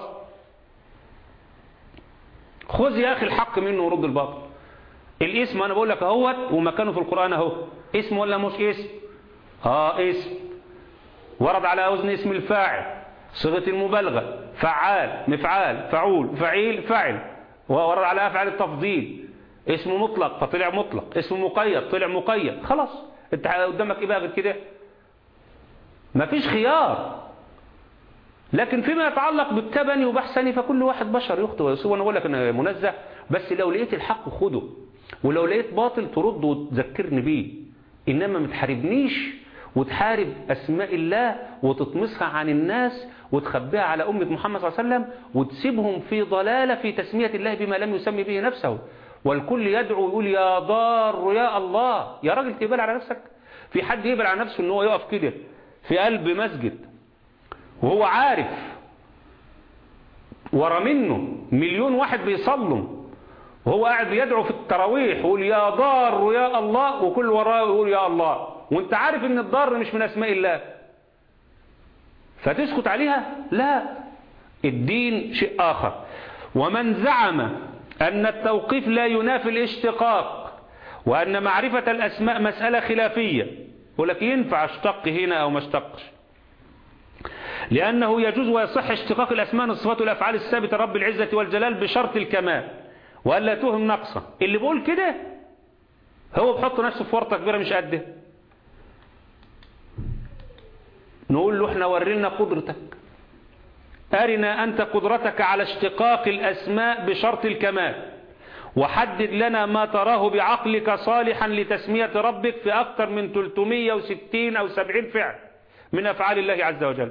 خذ يا اخي الحق منه ورد الباطل الاسم انا بقول لك اهوت ومكانه في القرآن اهو اسم ولا مش اسم اه اسم ورد على وزن اسم الفاعل صيغة المبالغة فعال مفعال فعول فعيل فعل ورد على أفعال التفضيل اسم مطلق فطلع مطلق اسم مقيد طلع مقيد خلاص انت قدامك ايه بقى غير كده مفيش خيار لكن فيما يتعلق بالتبني وبحثني فكل واحد بشر يخطئ ويصيب وانا بقول لك انا منزه بس لو لقيت الحق خده ولو لقيت باطل ترد وتذكرني بيه انما ما تحاربنيش وتحارب أسماء الله وتطمسها عن الناس وتخبيها على أمة محمد صلى الله عليه وسلم وتسيبهم في ضلالة في تسمية الله بما لم يسمي به نفسه والكل يدعو يقول يا ضار يا الله يا راجل تقبل على نفسك في حد يقبل على نفسه ان هو يقف كده في قلب مسجد وهو عارف ورا منه مليون واحد بيصلوا وهو قاعد بيدعو في التراويح يقول يا ضار يا الله وكل وراه يقول يا الله وانت عارف ان الضار مش من اسماء الله فتسكت عليها لا الدين شيء آخر ومن زعم أن التوقيف لا ينافي الاشتقاق وأن معرفة الأسماء مسألة خلافية يقول لك ينفع اشتق هنا أو ما اشتقش لأنه يجوز ويصح اشتقاق الأسماء الصفات والأفعال الثابتة رب العزة والجلال بشرط الكمال وألا توهم نقصا اللي بيقول كده هو بحط نفسه في ورطة كبيرة مش قده نقول له احنا ورينا قدرتك أرنا أنت قدرتك على اشتقاق الأسماء بشرط الكمال وحدد لنا ما تراه بعقلك صالحا لتسمية ربك في أكثر من 360 أو 70 فعل من أفعال الله عز وجل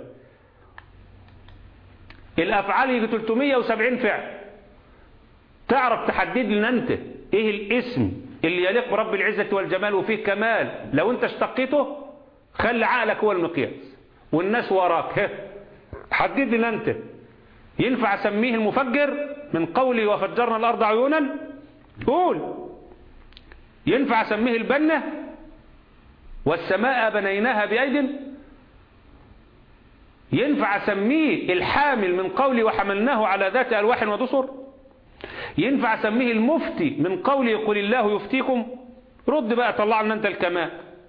الأفعال يجي 370 فعل تعرف تحدد لنا أنت إيه الاسم اللي يليق برب العزة والجمال وفيه كمال لو أنت اشتقيته خلي عقلك هو المقياس والناس وراك حدد لنا أنت ينفع أسميه المفجر من قولي وفجرنا الأرض عيونا قول ينفع أسميه البنة والسماء بنيناها بأيد ينفع أسميه الحامل من قولي وحملناه على ذات ألواح ودسر ينفع أسميه المفتي من قولي قل الله يفتيكم رد بقى طلع لنا أنت الكمال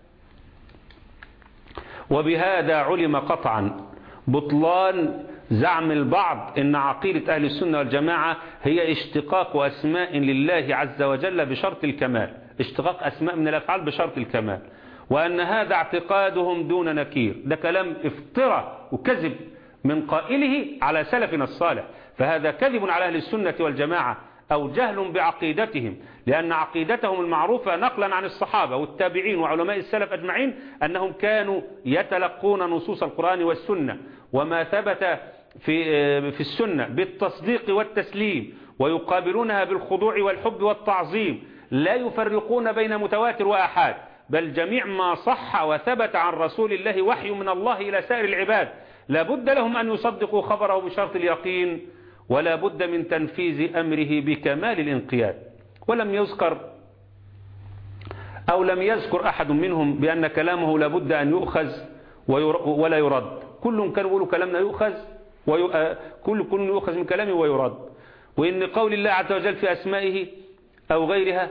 وبهذا علم قطعا بطلان زعم البعض ان عقيدة اهل السنة والجماعة هي اشتقاق اسماء لله عز وجل بشرط الكمال اشتقاق اسماء من الافعال بشرط الكمال وان هذا اعتقادهم دون نكير ده كلام افترى وكذب من قائله على سلفنا الصالح فهذا كذب على اهل السنة والجماعة أو جهل بعقيدتهم لأن عقيدتهم المعروفة نقلا عن الصحابة والتابعين وعلماء السلف أجمعين أنهم كانوا يتلقون نصوص القرآن والسنة وما ثبت في في السنة بالتصديق والتسليم ويقابلونها بالخضوع والحب والتعظيم لا يفرقون بين متواتر وآحاد بل جميع ما صح وثبت عن رسول الله وحي من الله إلى سائر العباد لا بد لهم أن يصدقوا خبره بشرط اليقين ولا بد من تنفيذ أمره بكمال الانقياد ولم يذكر أو لم يذكر أحد منهم بأن كلامه لا بد أن يؤخذ ولا يرد كلهم كانوا يقولوا كلامنا يؤخذ كل كل يؤخذ من كلامه ويرد وإن قول الله عز وجل في أسمائه أو غيرها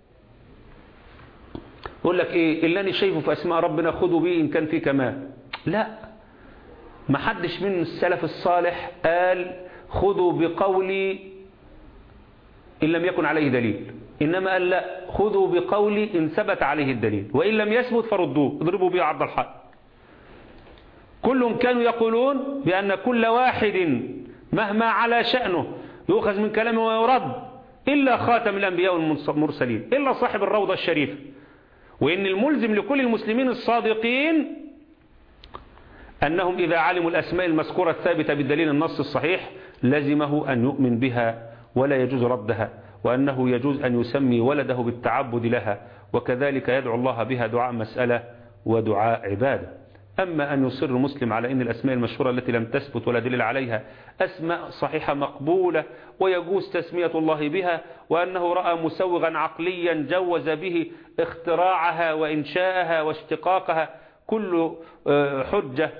يقول لك إيه اللي أنا شايفه في أسماء ربنا خذوا به إن كان في كمال لا ما حدش من السلف الصالح قال خذوا بقولي إن لم يكن عليه دليل إنما قال لا خذوا بقولي إن ثبت عليه الدليل وإن لم يثبت فردوه اضربوا به عرض الحق كلهم كانوا يقولون بأن كل واحد مهما على شأنه يؤخذ من كلامه ويرد إلا خاتم الأنبياء والمرسلين إلا صاحب الروضة الشريفة وإن الملزم لكل المسلمين الصادقين أنهم إذا علموا الأسماء المذكورة الثابتة بالدليل النص الصحيح لزمه أن يؤمن بها ولا يجوز ردها وأنه يجوز أن يسمي ولده بالتعبد لها وكذلك يدعو الله بها دعاء مسألة ودعاء عبادة أما أن يصر مسلم على أن الأسماء المشهورة التي لم تثبت ولا دليل عليها أسماء صحيحة مقبولة ويجوز تسمية الله بها وأنه رأى مسوغا عقليا جوز به اختراعها وإنشاءها واشتقاقها كل حجة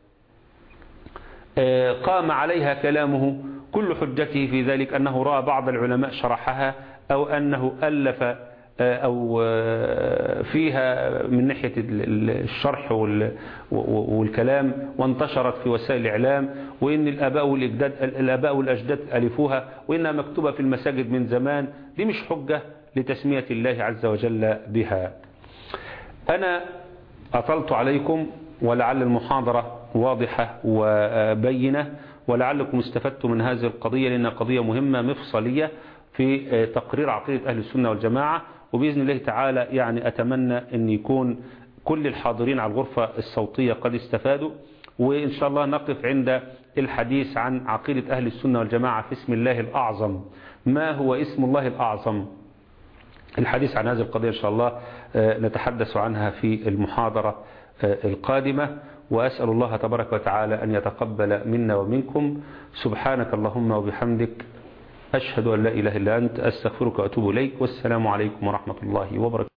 قام عليها كلامه كل حجته في ذلك أنه رأى بعض العلماء شرحها أو أنه ألف أو فيها من ناحية الشرح والكلام وانتشرت في وسائل الإعلام وإن الآباء والأجداد, الآباء والأجداد ألفوها وإنها مكتوبة في المساجد من زمان دي مش حجة لتسمية الله عز وجل بها أنا أطلت عليكم ولعل المحاضرة واضحة وبينة ولعلكم استفدتم من هذه القضية لأنها قضية مهمة مفصلية في تقرير عقيدة أهل السنة والجماعة وبإذن الله تعالى يعني أتمنى أن يكون كل الحاضرين على الغرفة الصوتية قد استفادوا وإن شاء الله نقف عند الحديث عن عقيدة أهل السنة والجماعة في اسم الله الأعظم ما هو اسم الله الأعظم الحديث عن هذه القضية إن شاء الله نتحدث عنها في المحاضرة القادمة وأسأل الله تبارك وتعالى أن يتقبل منا ومنكم سبحانك اللهم وبحمدك أشهد أن لا إله إلا أنت أستغفرك وأتوب إليك والسلام عليكم ورحمة الله وبركاته